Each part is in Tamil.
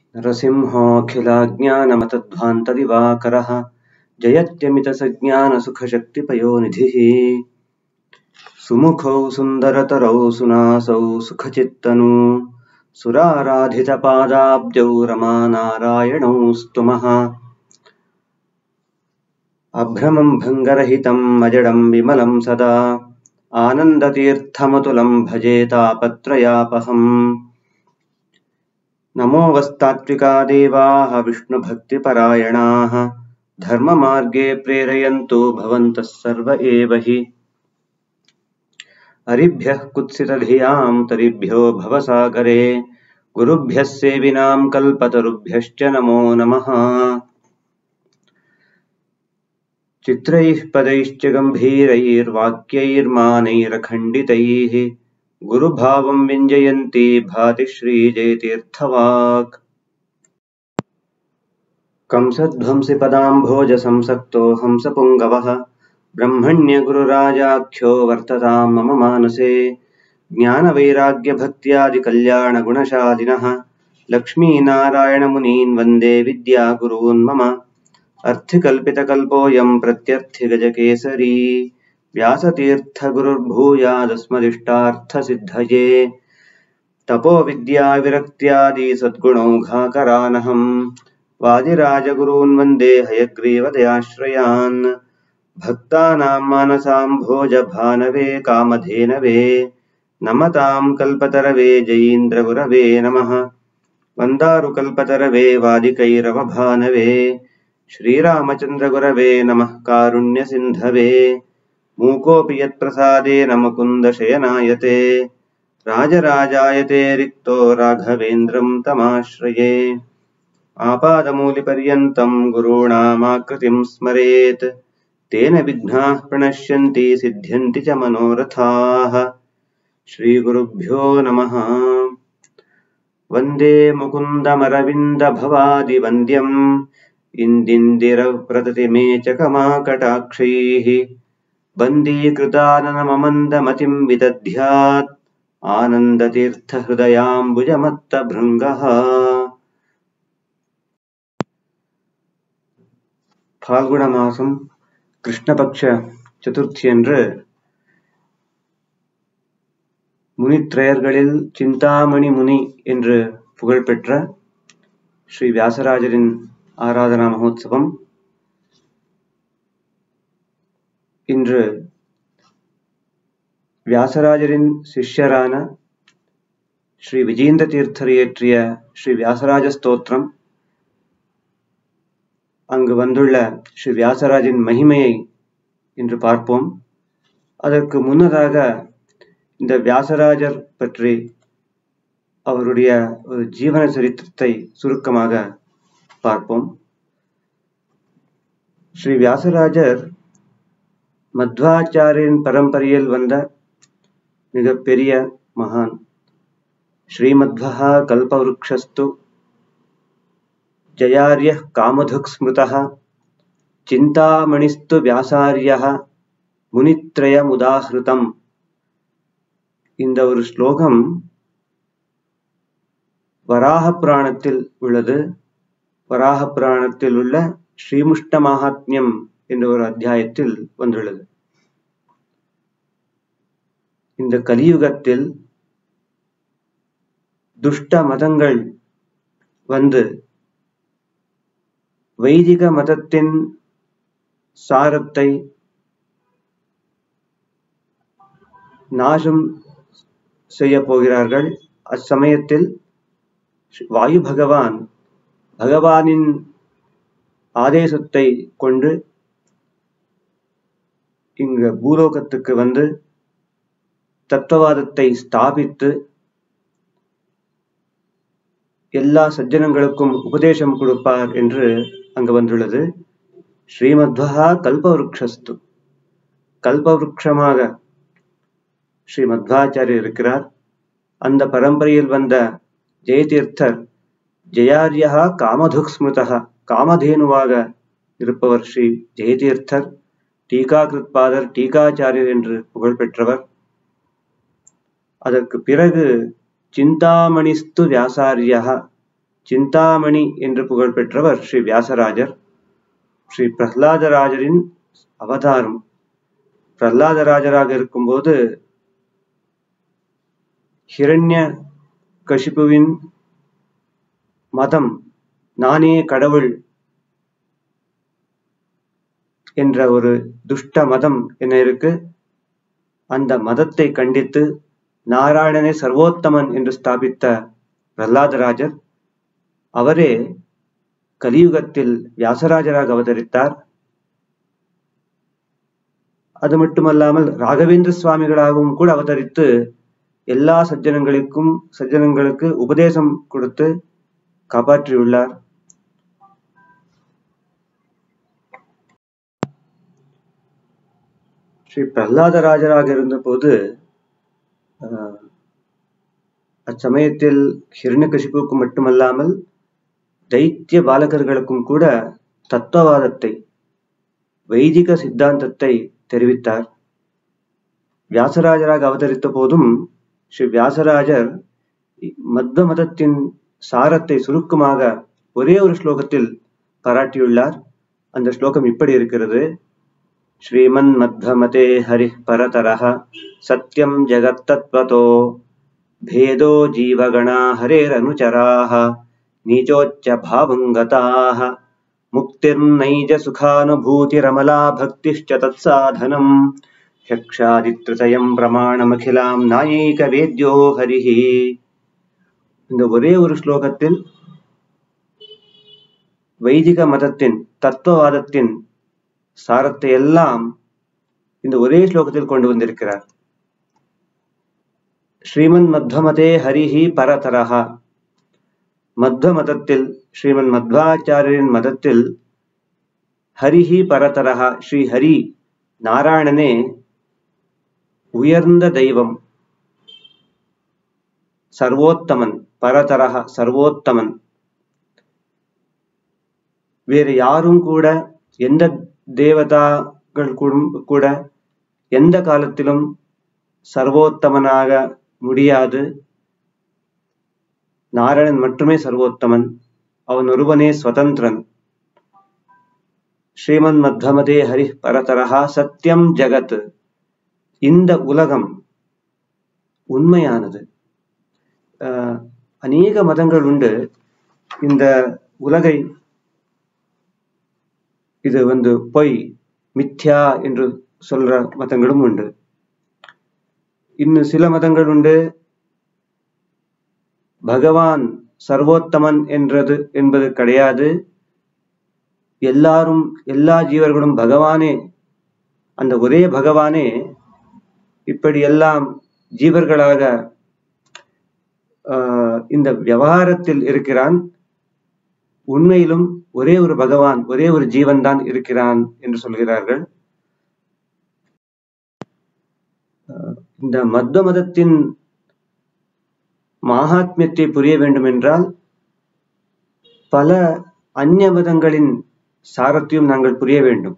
नरसिंहोऽखिलाज्ञानमतध्वान्तदिवाकरः जयत्यमितसज्ञानसुखशक्तिपयोनिधिः सुमुखौ सुन्दरतरौ सुनासौ सुखचित्तनू सुराराधितपादाब्जौ रमानारायणौ स्तुमः अभ्रमं भङ्गरहितम् अजडं विमलं सदा आनन्दतीर्थमतुलं भजे तापत्रयापहम् नमो वस्तात्विका देवाः विष्णुभक्तिपरायणाः धर्ममार्गे प्रेरयन्तु भवन्तः सर्व एव हि हरिभ्यः कुत्सितधियां तरिभ्यो भवसागरे गुरुभ्यः सेविनां कल्पतरुभ्यश्च नमो नमः चित्रैः पदैश्च गम्भीरैर्वाक्यैर्मानैरखण्डितैः गुरुभावं विञ्जयन्ती भाति श्रीजयतीर्थवाक् कंसध्वंसिपदाम्भोजसंसक्तो हंसपुङ्गवः ब्रह्मण्यगुरुराजाख्यो वर्ततां मम मानसे ज्ञानवैराग्यभक्त्यादिकल्याणगुणशालिनः लक्ष्मीनारायणमुनीन् वन्दे विद्यागुरून् मम अर्थिकल्पितकल्पोऽयं प्रत्यर्थिगजकेसरी व्यासतीर्थगुरुर्भूयादस्मदिष्टार्थसिद्धये तपोविद्याविरक्त्यादि सद्गुणौघाकरानहम् वादिराजगुरून् वन्दे हयग्रीवदयाश्रयान् भक्तानां मानसां भोजभानवे कामधेनवे नमतां कल्पतरवे जयीन्द्रगुरवे नमः वन्दारुकल्पतरवे वादिकैरवभानवे श्रीरामचन्द्रगुरवे नमः कारुण्यसिन्धवे मूकोऽपि यत्प्रसादेन मुकुन्दशयनायते राजराजायते रिक्तो राघवेन्द्रं तमाश्रये आपादमूलिपर्यन्तं गुरूणामाकृतिं स्मरेत् तेन विघ्नाः प्रणश्यन्ति सिद्ध्यन्ति च मनोरथाः श्रीगुरुभ्यो नमः वन्दे मुकुन्दमरविन्दभवादिवन्द्यम् इन्दिन्दिरव्रततिमे च कमाकटाक्षैः बन्दीकृताननममन्दमतिं विदध्यात् आनन्दतीर्थहृदयाम्बुजमत्तभृङ्गः பால்குண மாசம் கிருஷ்ணபக்ஷ சதுர்த்தி அன்று முனித்ரயர்களில் சிந்தாமணி முனி என்று புகழ்பெற்ற ஸ்ரீ வியாசராஜரின் ஆராதனா மகோத்சவம் இன்று வியாசராஜரின் சிஷ்யரான ஸ்ரீ விஜேந்திர தீர்த்தர் இயற்றிய ஸ்ரீ வியாசராஜ ஸ்தோத்திரம் அங்கு வந்துள்ள ஸ்ரீ வியாசராஜின் மகிமையை இன்று பார்ப்போம் அதற்கு முன்னதாக இந்த வியாசராஜர் பற்றி அவருடைய ஒரு ஜீவன சரித்திரத்தை சுருக்கமாக பார்ப்போம் ஸ்ரீ வியாசராஜர் மத்வாச்சாரியின் பரம்பரையில் வந்த மிகப்பெரிய மகான் ஸ்ரீமத்வா கல்பவருக்ஷஸ்து जयार्यः कामधुक् स्मृतः चिन्तामणिस्तु व्यासार्यः முனித்ரயமுதாகிருதம் இந்த ஒரு ஸ்லோகம் வராக புராணத்தில் உள்ளது வராக புராணத்தில் உள்ள ஸ்ரீமுஷ்ட மகாத்மியம் என்ற ஒரு அத்தியாயத்தில் வந்துள்ளது இந்த கலியுகத்தில் துஷ்ட மதங்கள் வந்து வைதிக மதத்தின் சாரத்தை நாசம் செய்ய போகிறார்கள் அச்சமயத்தில் வாயு பகவான் பகவானின் ஆதேசத்தை கொண்டு இங்க பூலோகத்துக்கு வந்து தத்துவவாதத்தை ஸ்தாபித்து எல்லா சஜ்ஜனங்களுக்கும் உபதேசம் கொடுப்பார் என்று அங்கு வந்துள்ளது ஸ்ரீமத்வா கல்பவருக்ஷஸ்து கல்பவருக்ஷமாக ஸ்ரீ மத்வாச்சாரியர் இருக்கிறார் அந்த பரம்பரையில் வந்த ஜெயதீர்த்தர் ஜெயாரியா காமதுக் ஸ்மிருதா காமதேனுவாக இருப்பவர் ஸ்ரீ ஜெயதீர்த்தர் டீகாகிருத்பாதர் டீகாச்சாரியர் என்று புகழ் பெற்றவர் அதற்கு பிறகு சிந்தாமணிஸ்து வியாசாரியா சிந்தாமணி என்று புகழ் பெற்றவர் ஸ்ரீ வியாசராஜர் ஸ்ரீ பிரஹ்லாதராஜரின் அவதாரம் பிரஹ்லாதராஜராக இருக்கும்போது ஹிரண்ய கஷிபுவின் மதம் நானே கடவுள் என்ற ஒரு துஷ்ட மதம் என்ன இருக்கு அந்த மதத்தை கண்டித்து நாராயணனே சர்வோத்தமன் என்று ஸ்தாபித்த பிரஹ்லாதராஜர் அவரே கலியுகத்தில் வியாசராஜராக அவதரித்தார் அது மட்டுமல்லாமல் ராகவேந்திர சுவாமிகளாகவும் கூட அவதரித்து எல்லா சஜ்ஜனங்களுக்கும் சஜ்ஜனங்களுக்கு உபதேசம் கொடுத்து காப்பாற்றியுள்ளார் ஸ்ரீ பிரஹ்லாதராஜராக இருந்தபோது ஆஹ், அச்சமயத்தில் ஹிரண்யகசிப்புக்கு மட்டுமல்லாமல் தைத்திய பாலகர்களுக்கும் கூட தத்துவவாதத்தை வைதிக சித்தாந்தத்தை தெரிவித்தார் வியாசராஜராக அவதரித்த போதும் ஸ்ரீ வியாசராஜர் மத்வ மதத்தின் சாரத்தை சுருக்கமாக ஒரே ஒரு ஸ்லோகத்தில் பாராட்டியுள்ளார் அந்த ஸ்லோகம் இப்படி இருக்கிறது ஸ்ரீமன் மத்வமதே ஹரி பரதரஹ சத்யம் ஜகத்தத்வதோ भेदो जीवगणा हरेरनुचराः नीचोच्च भावङ्गताः मुक्तिर्नैज सुखानुभूतिरमला भक्तिश्च तत्साधनम् யக்ஷாதித்ருதயம் பிரமாணமகிலாம் நாயைக வேத்யோ ஹரிஹி இந்த ஒரே ஒரு ஸ்லோகத்தில் வைதிக மதத்தின் தத்துவவாதத்தின் சாரத்தை எல்லாம் இந்த ஒரே ஸ்லோகத்தில் கொண்டு வந்திருக்கிறார் ஸ்ரீமன் மத்வமதே ஹரிஹி பரதரஹா மத்வ மதத்தில் ஸ்ரீமன் மத்வாச்சாரியரின் மதத்தில் ஹரிஹி பரதரஹா ஸ்ரீ ஹரி நாராயணனே உயர்ந்த தெய்வம் சர்வோத்தமன் பரதரஹ சர்வோத்தமன் வேறு யாரும் கூட எந்த தேவதாக்கள் கூடும் கூட எந்த காலத்திலும் சர்வோத்தமனாக முடியாது நாராயணன் மட்டுமே சர்வோத்தமன் அவன் ஒருவனே ஸ்வதந்திரன் ஸ்ரீமன் மத்வமதே ஹரி பரதரஹா சத்யம் ஜகத் இந்த உலகம் உண்மையானது ஆஹ் அநேக மதங்கள் உண்டு இந்த உலகை இது வந்து பொய் மித்யா என்று சொல்ற மதங்களும் உண்டு இன்னும் சில மதங்கள் உண்டு பகவான் சர்வோத்தமன் என்றது என்பது கிடையாது எல்லாரும் எல்லா ஜீவர்களும் பகவானே அந்த ஒரே பகவானே இப்படி எல்லாம் ஜீவர்களாக ஆஹ், இந்த விவகாரத்தில் இருக்கிறான் உண்மையிலும் ஒரே ஒரு பகவான் ஒரே ஒரு ஜீவன் தான் இருக்கிறான் என்று சொல்கிறார்கள் ஆஹ், இந்த மத்வ மதத்தின் மகாத்மியத்தை புரிய வேண்டும் என்றால் பல அந்நிய மதங்களின் சாரத்தையும் நாங்கள் புரிய வேண்டும்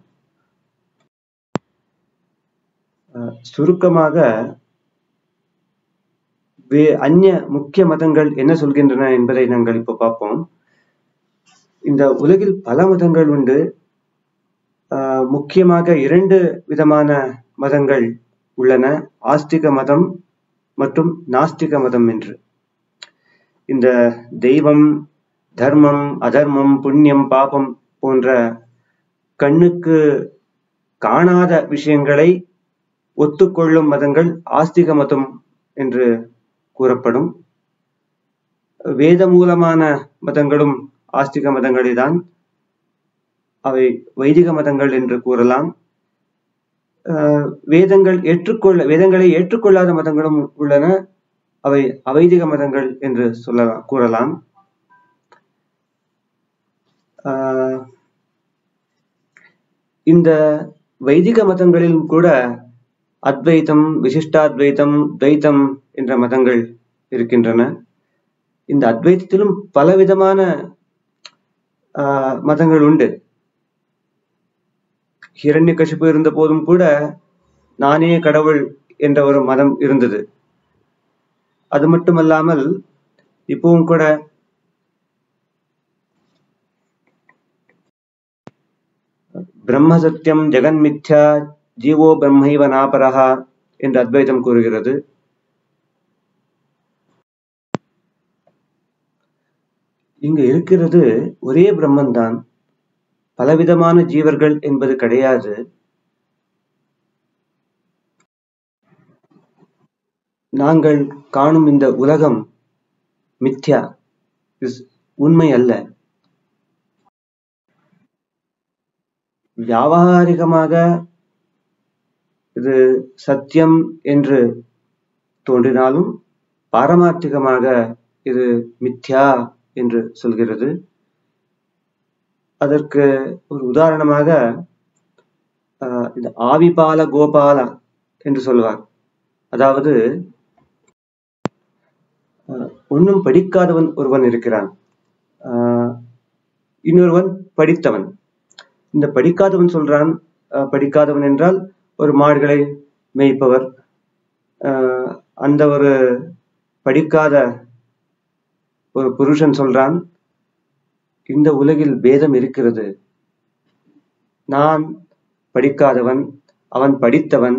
அஹ் சுருக்கமாக வே- அந்நிய முக்கிய மதங்கள் என்ன சொல்கின்றன என்பதை நாங்கள் இப்போ பார்ப்போம் இந்த உலகில் பல மதங்கள் உண்டு அஹ் முக்கியமாக இரண்டு விதமான மதங்கள் உள்ளன ஆஸ்திக மதம் மற்றும் நாஸ்திக மதம் என்று இந்த தெய்வம் தர்மம் அதர்மம் புண்ணியம் பாபம் போன்ற கண்ணுக்கு காணாத விஷயங்களை ஒத்துக்கொள்ளும் மதங்கள் ஆஸ்திக மதம் என்று கூறப்படும் வேத மூலமான மதங்களும் ஆஸ்திக மதங்களே தான் அவை வைதிக மதங்கள் என்று கூறலாம் ஆஹ் வேதங்கள் ஏற்றுக்கொள்ள வேதங்களை ஏற்றுக்கொள்ளாத மதங்களும் உள்ளன அவை அவைதிக மதங்கள் என்று சொல்லலாம் கூறலாம் ஆஹ் இந்த வைதிக மதங்களிலும் கூட அத்வைதம் விசிஷ்டாத்வைதம் துவைதம் என்ற மதங்கள் இருக்கின்றன இந்த அத்வைதத்திலும் பலவிதமான ஆஹ், மதங்கள் உண்டு ஹிரண்யகசிப்பு இருந்த போதும் கூட நானே கடவுள் என்ற ஒரு மதம் இருந்தது அது மட்டுமல்லாமல் இப்பவும் கூட பிரம்ம சத்தியம் ஜெகன் மித்யா ஜீவோ பிரம்மைவ நாபரஹா என்று அத்வைதம் கூறுகிறது இங்கு இருக்கிறது ஒரே பிரம்மன் தான் பலவிதமான ஜீவர்கள் என்பது கிடையாது நாங்கள் காணும் இந்த உலகம் மித்யா இஸ் உண்மை அல்ல வியாவகாரிகமாக இது சத்தியம் என்று தோன்றினாலும் பாரமார்த்திகமாக இது மித்யா என்று சொல்கிறது அதற்கு ஒரு உதாரணமாக ஆஹ், இந்த ஆவிபால கோபாலா என்று சொல்வார் அதாவது ஆஹ், ஒண்ணும் படிக்காதவன் ஒருவன் இருக்கிறான் ஆஹ், இன்னொருவன் படித்தவன் இந்த படிக்காதவன் சொல்றான் ஆஹ், படிக்காதவன் என்றால் ஒரு மாடுகளை மேய்ப்பவர் ஆஹ், அந்த ஒரு படிக்காத ஒரு புருஷன் சொல்றான் இந்த உலகில் பேதம் இருக்கிறது நான் படிக்காதவன் அவன் படித்தவன்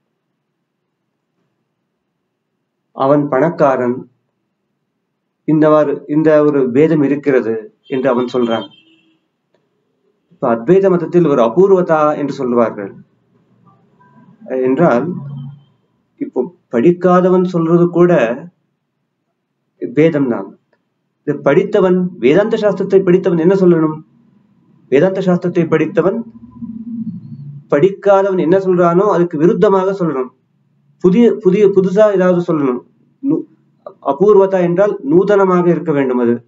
அவன் பணக்காரன் இந்தவாறு இந்த ஒரு பேதம் இருக்கிறது என்று அவன் சொல்றான் இப்ப அத்வைத மதத்தில் ஒரு அபூர்வதா என்று சொல்லுவார்கள் என்றால் இப்போ படிக்காதவன் சொல்றது கூட பேதம் தான் இது படித்தவன் வேதாந்த சாஸ்திரத்தை படித்தவன் என்ன சொல்லணும் வேதாந்த சாஸ்திரத்தை படித்தவன் படிக்காதவன் என்ன சொல்றானோ அதுக்கு விருத்தமாக சொல்லணும் புதிய புதிய புதுசா ஏதாவது சொல்லணும் நூ- அபூர்வதா என்றால் நூதனமாக இருக்க வேண்டும் அது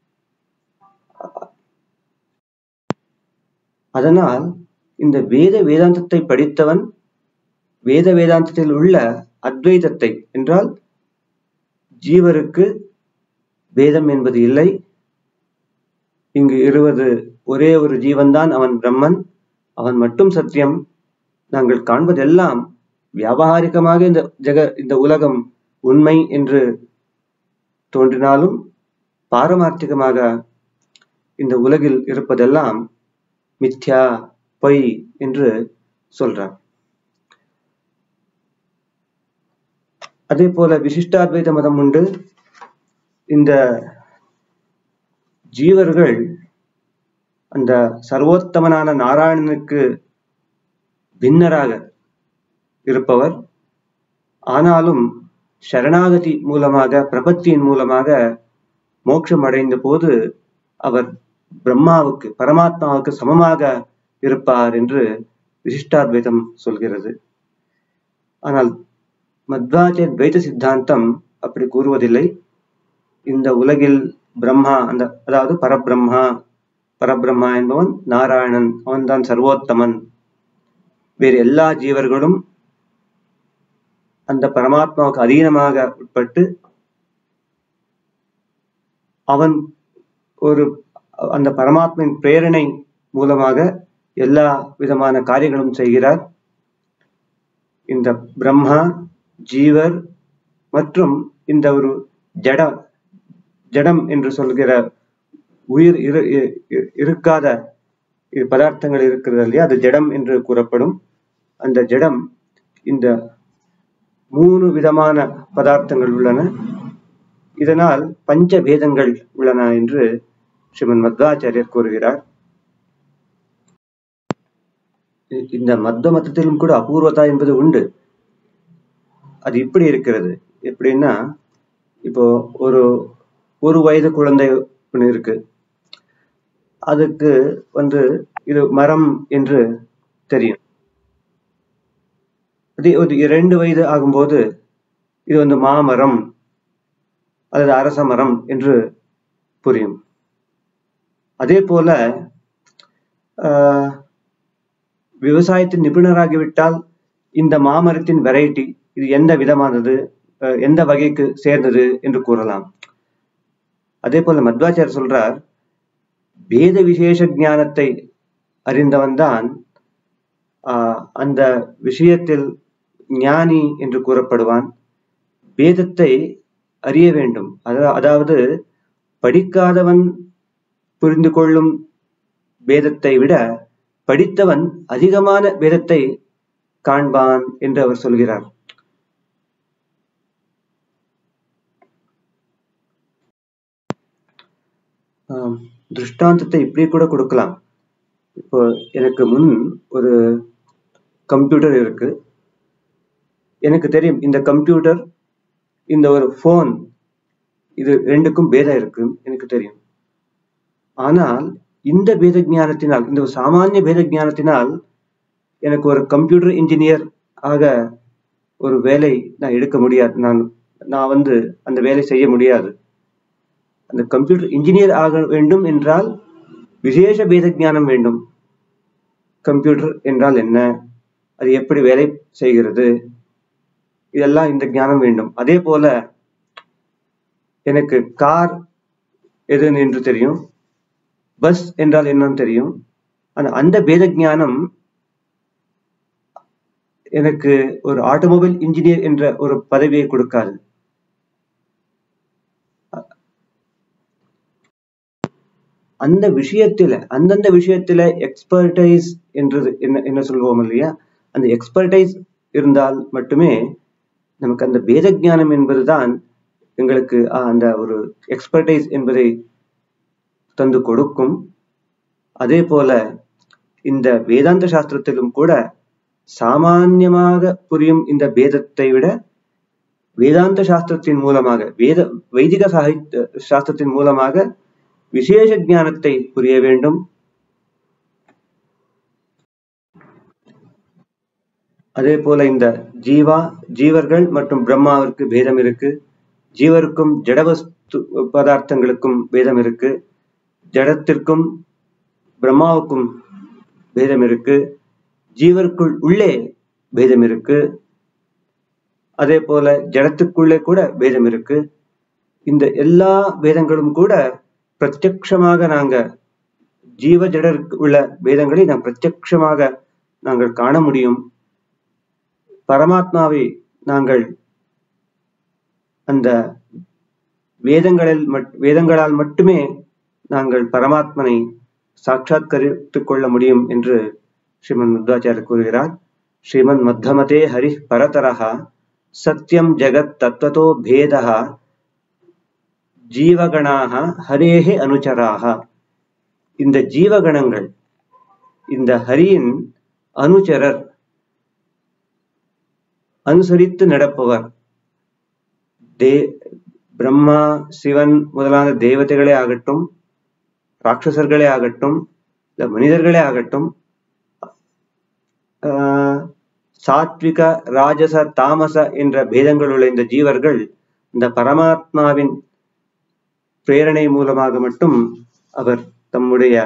அதனால் இந்த வேத வேதாந்தத்தை படித்தவன் வேத வேதாந்தத்தில் உள்ள அத்வைதத்தை என்றால் ஜீவருக்கு வேதம் என்பது இல்லை இங்கு இருவது ஒரே ஒரு ஜீவன்தான் அவன் பிரம்மன் அவன் மட்டும் சத்தியம் நாங்கள் காண்பதெல்லாம் வியாபகாரிகமாக இந்த ஜெக இந்த உலகம் உண்மை என்று தோன்றினாலும் பாரமார்த்திகமாக இந்த உலகில் இருப்பதெல்லாம் மித்யா பொய் என்று சொல்றார் அதே போல விசிஷ்டாத்வைத மதம் உண்டு இந்த ஜீவர்கள் அந்த சர்வோத்தமனான நாராயணனுக்கு பின்னராக இருப்பவர் ஆனாலும் சரணாகதி மூலமாக பிரபத்தியின் மூலமாக மோட்சம் அடைந்த போது அவர் பிரம்மாவுக்கு பரமாத்மாவுக்கு சமமாக இருப்பார் என்று விசிஷ்டாத்வைதம் சொல்கிறது ஆனால் மத்வாச்ய துவைத சித்தாந்தம் அப்படி கூறுவதில்லை இந்த உலகில் பிரம்மா அந்த அதாவது பரபிரம்மா பரபிரம்மா என்பவன் நாராயணன் அவன்தான் சர்வோத்தமன் வேறு எல்லா ஜீவர்களும் அந்த பரமாத்மாவுக்கு அதீனமாக உட்பட்டு அவன் ஒரு அந்த பரமாத்மின் பிரேரணை மூலமாக எல்லா விதமான காரியங்களும் செய்கிறார் இந்த பிரம்மா ஜீவர் மற்றும் இந்த ஒரு ஜட ஜடம் என்று சொல்கிற உயிர் இரு இ- இ- இருக்காத இ- பதார்த்தங்கள் இருக்கிறது இல்லையா அது ஜடம் என்று கூறப்படும் அந்த ஜடம் இந்த மூணு விதமான பதார்த்தங்கள் உள்ளன இதனால் பஞ்ச பேதங்கள் உள்ளன என்று ஸ்ரீமன் மத்வாச்சாரியர் கூறுகிறார் இ- இந்த மத்வ மதத்திலும் கூட அபூர்வதா என்பது உண்டு அது இப்படி இருக்கிறது எப்படின்னா இப்போ ஒரு ஒரு வயது குழந்தை ஒண்ணு இருக்கு அதுக்கு வந்து இது மரம் என்று தெரியும் அதே ஒரு இரண்டு வயது ஆகும்போது இது வந்து மாமரம் அல்லது அரச மரம் என்று புரியும் அதே போல ஆஹ், விவசாயத்தின் நிபுணராகிவிட்டால் இந்த மாமரத்தின் வெரைட்டி இது எந்த விதமானது அஹ், எந்த வகைக்கு சேர்ந்தது என்று கூறலாம் அதே போல மத்வாச்சார் சொல்றார் வேத விசேஷ ஞானத்தை அறிந்தவன்தான் ஆஹ், அந்த விஷயத்தில் ஞானி என்று கூறப்படுவான் வேதத்தை அறிய வேண்டும் அதா- அதாவது படிக்காதவன் புரிந்து கொள்ளும் வேதத்தை விட படித்தவன் அதிகமான வேதத்தை காண்பான் என்று அவர் சொல்கிறார் ஆம், திருஷ்டாந்தத்தை இப்படி கூட கொடுக்கலாம் இப்போ எனக்கு முன் ஒரு கம்ப்யூட்டர் இருக்கு எனக்கு தெரியும் இந்த கம்ப்யூட்டர் இந்த ஒரு ஃபோன் இது ரெண்டுக்கும் பேதம் இருக்கு எனக்கு தெரியும் ஆனால் இந்த பேத ஞானத்தினால் இந்த ஒரு சாமானிய பேத ஞானத்தினால் எனக்கு ஒரு கம்ப்யூட்டர் இன்ஜினியர் ஆக ஒரு வேலை நான் எடுக்க முடியாது நான் நான் வந்து அந்த வேலை செய்ய முடியாது அந்த கம்ப்யூட்டர் இன்ஜினியர் ஆக வேண்டும் என்றால் விசேஷ பேத ஞானம் வேண்டும் கம்ப்யூட்டர் என்றால் என்ன அது எப்படி வேலை செய்கிறது இதெல்லாம் இந்த ஞானம் வேண்டும் அதே போல எனக்கு கார் எது என்று தெரியும் பஸ் என்றால் என்னன்னு தெரியும் ஆனா அந்த பேத ஞானம் எனக்கு ஒரு ஆட்டோமொபைல் இன்ஜினியர் என்ற ஒரு பதவியை கொடுக்காது அந்த விஷயத்துல அந்தந்த விஷயத்துல எக்ஸ்பர்டைஸ் என்றது என்ன என்ன சொல்லுவோம் இல்லையா அந்த எக்ஸ்பர்டைஸ் இருந்தால் மட்டுமே நமக்கு அந்த பேத ஞானம் என்பதுதான் எங்களுக்கு ஆஹ், அந்த ஒரு எக்ஸ்பர்டைஸ் என்பதை தந்து கொடுக்கும் அதே போல இந்த வேதாந்த சாஸ்திரத்திலும் கூட சாமான்யமாக புரியும் இந்த பேதத்தை விட வேதாந்த சாஸ்திரத்தின் மூலமாக வேத வைதிக சாகித்ய சாஸ்திரத்தின் மூலமாக விசேஷ ஞானத்தை புரிய வேண்டும் அதே போல இந்த ஜீவா ஜீவர்கள் மற்றும் பிரம்மாவிற்கு பேதம் இருக்கு ஜீவருக்கும் ஜடவஸ்து பதார்த்தங்களுக்கும் பேதம் இருக்கு ஜடத்திற்கும் பிரம்மாவுக்கும் பேதம் இருக்கு ஜீவருக்குள் உள்ளே பேதம் இருக்கு அதே போல ஜடத்துக்குள்ளே கூட பேதம் இருக்கு இந்த எல்லா பேதங்களும் கூட பிரத்யக்ஷமாக நாங்க ஜீவ ஜடருக்கு உள்ள பேதங்களை நாம் பிரத்யக்ஷமாக நாங்கள் காண முடியும் பரமாத்மாவை நாங்கள் அந்த வேதங்களில் மட்- வேதங்களால் மட்டுமே நாங்கள் பரமாத்மனை சாட்சாத்கரித்துக் கொள்ள முடியும் என்று ஸ்ரீமன் மத்வாச்சாரியர் கூறுகிறார் ஸ்ரீமன் மத்தமதே ஹரி பரதரஹ சத்யம் ஜெகத் தத்வதோ பேதः ஜீவகணாக ஹரேஹே அனுச்சராக இந்த ஜீவகணங்கள் இந்த ஹரியின் அனுச்சரர் அனுசரித்து நடப்பவர் தே பிரம்மா சிவன் முதலான தேவதைகளே ஆகட்டும் ராட்சசர்களே ஆகட்டும் இல்ல மனிதர்களே ஆகட்டும் ஆஹ், சாத்விக ராஜச தாமச என்ற பேதங்கள் உள்ள இந்த ஜீவர்கள் இந்த பரமாத்மாவின் பிரேரணை மூலமாக மட்டும் அவர் தம்முடைய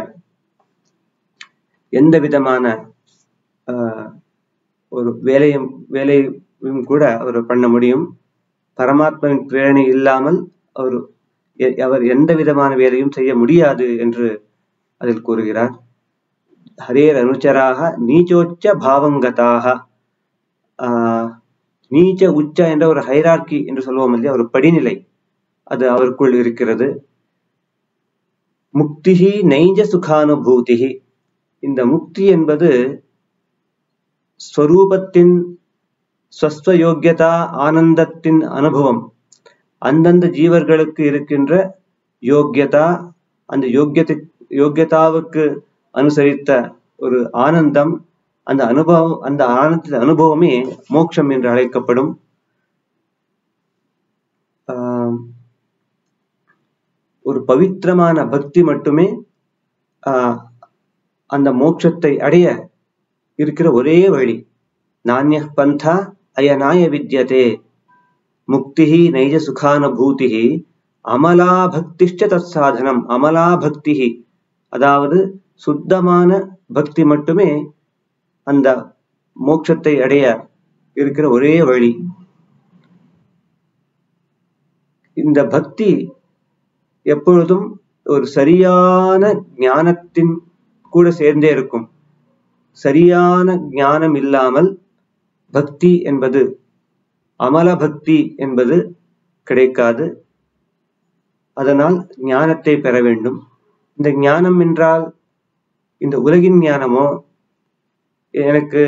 எந்த விதமான ஆஹ், ஒரு வேலையும் வேலையும் கூட அவர் பண்ண முடியும் பரமாத்மாவின் பிரேரணை இல்லாமல் அவர் எ- அவர் எந்த விதமான வேலையும் செய்ய முடியாது என்று அதில் கூறுகிறார் ஹரேர் அனுச்சராக நீச்சோச்ச பாவங்கதாக ஆஹ், நீச்ச உச்ச என்ற ஒரு ஹைரார்கி என்று சொல்லுவோம் இல்லையா ஒரு படிநிலை அது அவருக்குள் இருக்கிறது முக்திஹி நைஜ சுகானுபூதிஹி இந்த முக்தி என்பது ஸ்வரூபத்தின் ஸ்வஸ்வ யோக்கியதா ஆனந்தத்தின் அனுபவம் அந்தந்த ஜீவர்களுக்கு இருக்கின்ற யோக்கியதா அந்த யோக்கியத்தை யோக்கியதாவுக்கு அனுசரித்த ஒரு ஆனந்தம் அந்த அனுபவம் அந்த ஆனந்தத்தின் அனுபவமே மோட்சம் என்று அழைக்கப்படும் ஆம், ஒரு பவித்திரமான பக்தி மட்டுமே ஆஹ், அந்த மோட்சத்தை அடைய இருக்கிற ஒரே வழி நானிய பந்தா அயனாய வித்யதே முக்திஹி நைஜ சுகானுபூதிஹி அமலா பக்திஷ்ட தத் சாதனம் அமலா பக்திஹி அதாவது சுத்தமான பக்தி மட்டுமே அந்த மோட்சத்தை அடைய இருக்கிற ஒரே வழி இந்த பக்தி எப்பொழுதும் ஒரு சரியான ஞானத்தின் கூட சேர்ந்தே இருக்கும் சரியான ஞானம் இல்லாமல் பக்தி என்பது அமல பக்தி என்பது கிடைக்காது அதனால் ஞானத்தை பெற வேண்டும் இந்த ஞானம் என்றால் இந்த உலகின் ஞானமோ எனக்கு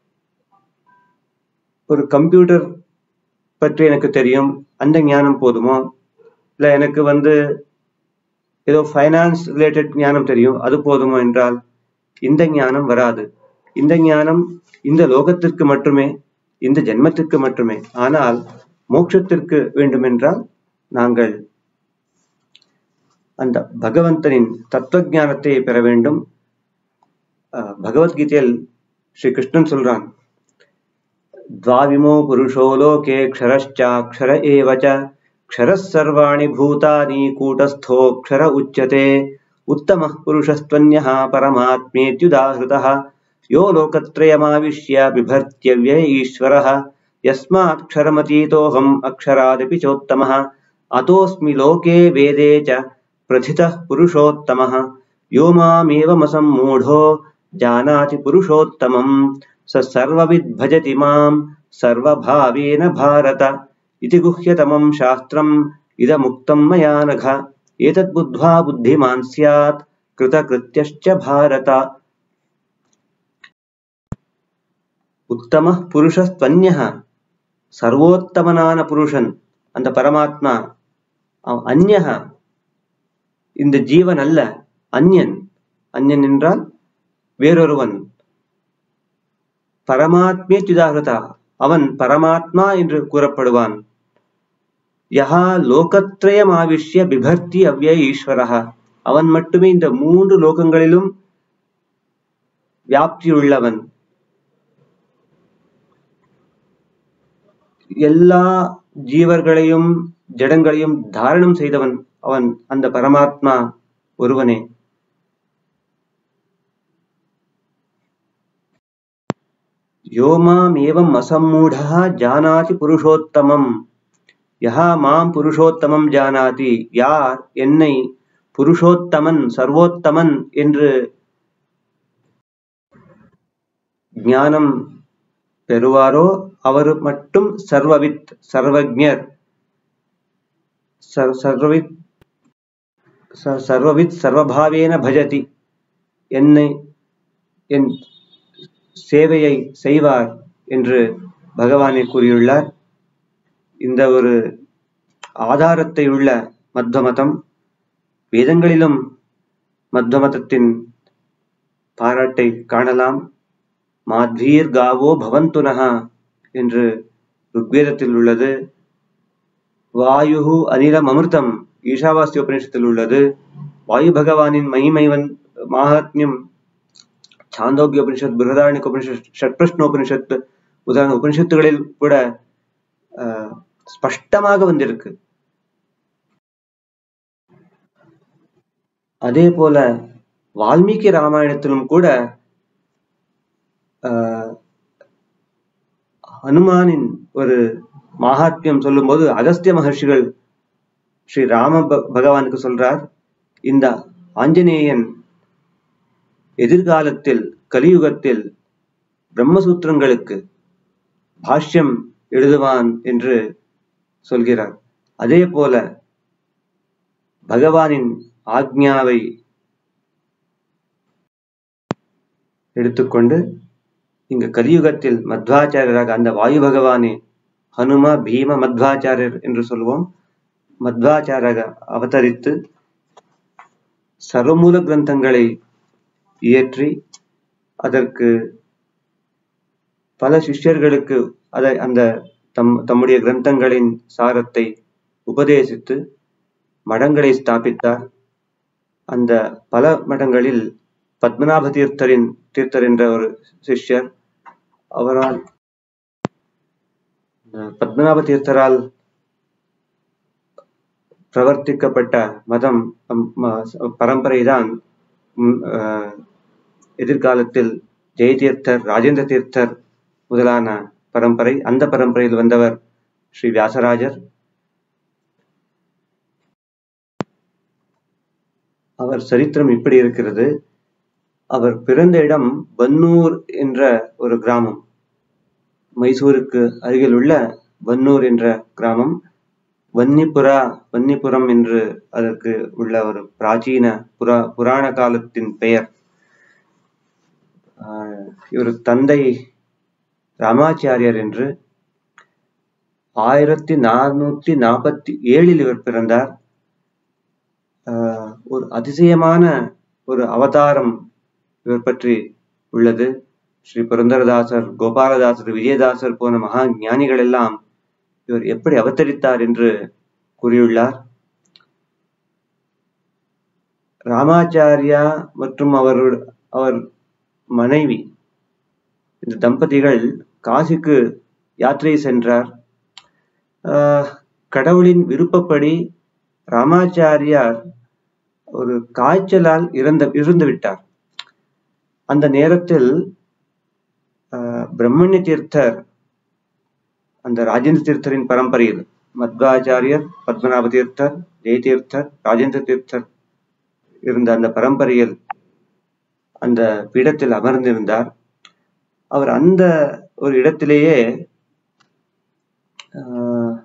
ஒரு கம்ப்யூட்டர் பற்றி எனக்கு தெரியும் அந்த ஞானம் போதுமோ இல்லை எனக்கு வந்து ஏதோ ஃபைனான்ஸ் ரிலேட்டட் ஞானம் தெரியும் அது போதுமோ என்றால் இந்த ஞானம் வராது இந்த ஞானம் இந்த லோகத்திற்கு மட்டுமே இந்த ஜென்மத்திற்கு மட்டுமே ஆனால் மோட்சத்திற்கு வேண்டுமென்றால் நாங்கள் அந்த பகவந்தனின் தத்துவ ஞானத்தை பெற வேண்டும் அஹ் பகவத்கீதையில் ஸ்ரீ கிருஷ்ணன் சொல்றான் द्वाविमो पुरुषो लोके क्षरश्चाक्षर एव च क्षरः सर्वाणि भूतानि कूटस्थोऽक्षर उच्यते उत्तमः पुरुषस्त्वन्यः परमात्मेत्युदाहृतः यो लोकत्रयमाविश्य बिभर्त्यव्यय ईश्वरः यस्माक्षरमतीतोऽहम् अक्षरादपि चोत्तमः अतोऽस्मि लोके वेदे च प्रथितः पुरुषोत्तमः यो मामेवमसम्मूढो जानाति पुरुषोत्तमम् स सर्वविद् भजति माम् सर्वभावेन भारत इति गुह्यतमम् शास्त्रम् इदमुक्तम् मया नघ एतद्बुद्ध्वा बुद्धिमान् स्यात् कृतकृत्यश्च भारत உத்தம புருஷஸ்துவன்யः சர்வோத்தமனான புருஷன் அந்த பரமாத்மா அவன் அந்யக இந்த ஜீவன் அல்ல அந்யன் அந்யன் என்றால் வேறொருவன் பரமாத்மே துதாகிருதா அவன் பரமாத்மா என்று கூறப்படுவான் யஹா லோகத்ரயம் ஆவிஷ்ய பிபர்த்தி அவ்யய ஈஸ்வரஹ அவன் மட்டுமே இந்த மூன்று லோகங்களிலும் வியாப்தியுள்ளவன் எல்லா ஜீவர்களையும் ஜடங்களையும் தாரணம் செய்தவன் அவன் அந்த பரமாத்மா ஒருவனே யோ மாம் ஏவம் அசம்மூடா ஜானாதி புருஷோத்தமம் யஹா மாம் புருஷோத்தமம் ஜானாதி யார் என்னை புருஷோத்தமன் சர்வோத்தமன் என்று ஞானம் பெறுவாரோ அவர் மட்டும் சர்வவித் சர்வஜர் சர்வவித் சர்வவித் சர்வபாவேன பஜதி என்னை என் சேவையை செய்வார் என்று பகவானை கூறியுள்ளார் இந்த ஒரு ஆதாரத்தை உள்ள மத்வ மதம் வேதங்களிலும் மத்வ மதத்தின் பாராட்டை காணலாம் மாத்வீர் காவோ பவந்துனஹா என்று ருக்வேதத்தில் உள்ளது வாயு அனிலம் அமிர்தம் ஈஷாவாஸ்ய உபனிஷத்தில் உள்ளது வாயு பகவானின் மகிமைவன் மாகாத்மியம் சாந்தோக்கிய உபனிஷத் பிருகதாரணிக உபனிஷத் ஷட்பிரஷ்னோபனிஷத் உதாரண உபனிஷத்துகளில் கூட ஸ்பஷ்டமாக வந்திருக்கு அதே போல வால்மீகி ராமாயணத்திலும் கூட ஹனுமானின் ஒரு மகாத்மியம் சொல்லும்போது அகஸ்திய மகர்ஷிகள் ஸ்ரீ ராம பகவானுக்கு சொல்றார் இந்த ஆஞ்சநேயன் எதிர்காலத்தில் கலியுகத்தில் பிரம்மசூத்திரங்களுக்கு பாஷ்யம் எழுதுவான் என்று சொல்கிறார் அதே போல பகவானின் ஆக்ஞாவை எடுத்துக்கொண்டு இங்கு கலியுகத்தில் மத்வாச்சாரியராக அந்த வாயு பகவானே ஹனும பீம மத்வாச்சாரியர் என்று சொல்வோம் மத்வாச்சாரியராக அவதரித்து சர்வமூல கிரந்தங்களை இயற்றி அதற்கு பல சிஷ்யர்களுக்கு அதை அந்த தம் தம்முடைய கிரந்தங்களின் சாரத்தை உபதேசித்து மடங்களை ஸ்தாபித்தார் அந்த பல மடங்களில் பத்மநாப தீர்த்தரின் தீர்த்தர் என்ற ஒரு சிஷ்யர் அவரால் பத்மநாப தீர்த்தரால் பிரவர்த்திக்கப்பட்ட மதம் பரம்பரைதான் எதிர்காலத்தில் ஜெயதீர்த்தர் ராஜேந்திர தீர்த்தர் முதலான பரம்பரை அந்த பரம்பரையில் வந்தவர் ஸ்ரீ வியாசராஜர் அவர் சரித்திரம் இப்படி இருக்கிறது அவர் பிறந்த இடம் பன்னூர் என்ற ஒரு கிராமம் மைசூருக்கு அருகில் உள்ள பன்னூர் என்ற கிராமம் வன்னிபுரா வன்னிபுரம் என்று அதற்கு உள்ள ஒரு பிராச்சீன புரா புராண காலத்தின் பெயர் ஆஹ் இவர் தந்தை ராமாச்சாரியார் என்று ஆயிரத்தி நானூத்தி நாற்பத்தி ஏழில் இவர் பிறந்தார் ஆஹ் ஒரு அதிசயமான ஒரு அவதாரம் இவர் பற்றி உள்ளது ஸ்ரீ புரந்தரதாசர் கோபாலதாசர் விஜயதாசர் போன மகா ஞானிகள் எல்லாம் இவர் எப்படி அவதரித்தார் என்று கூறியுள்ளார் ராமாச்சாரியா மற்றும் அவர் அவர் மனைவி இந்த தம்பதிகள் காசிக்கு யாத்திரை சென்றார் ஆஹ் கடவுளின் விருப்பப்படி ராமாச்சாரியார் ஒரு காய்ச்சலால் இறந்த இறந்து விட்டார் அந்த நேரத்தில் ஆஹ் பிரம்மண்ய தீர்த்தர் அந்த ராஜேந்திர தீர்த்தரின் பரம்பரையில் மத்வாச்சாரியர் பத்மநாப தீர்த்தர் ஜெயதீர்த்தர் ராஜேந்திர தீர்த்தர் இருந்த அந்த பரம்பரையில் அந்த பீடத்தில் அமர்ந்திருந்தார் அவர் அந்த ஒரு இடத்திலேயே ஆஹ்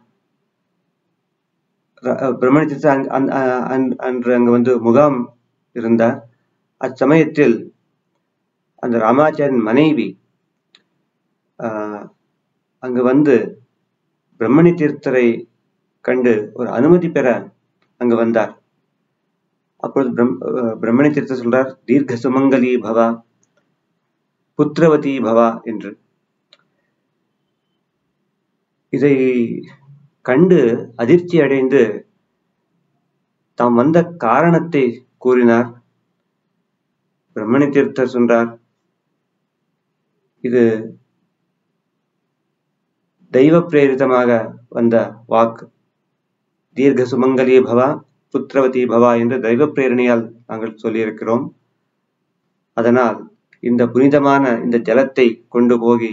பிரம்மணி தீர்த்தர் அங்க- அந்த- அன்- அன்று அங்கு வந்து முகாம் இருந்தார் அச்சமயத்தில் அந்த ராமாச்சாரியின் மனைவி ஆஹ் அங்கு வந்து பிரம்மணி தீர்த்தரை கண்டு ஒரு அனுமதி பெற அங்கு வந்தார் அப்பொழுது பிரம் அஹ் பிரம்மணி தீர்த்தர் சொல்றார் தீர்க்க சுமங்கலி பவா புத்திரவதி பவா என்று இதை கண்டு அதிர்ச்சி அடைந்து தாம் வந்த காரணத்தை கூறினார் பிரம்மணி தீர்த்தர் சொன்னார் இது தெய்வ பிரேரிதமாக வந்த வாக்கு தீர்க்க சுமங்கலி பவா புத்திரவதி பவா என்று தெய்வ பிரேரணையால் நாங்கள் சொல்லியிருக்கிறோம் அதனால் இந்த புனிதமான இந்த ஜலத்தை கொண்டு போகி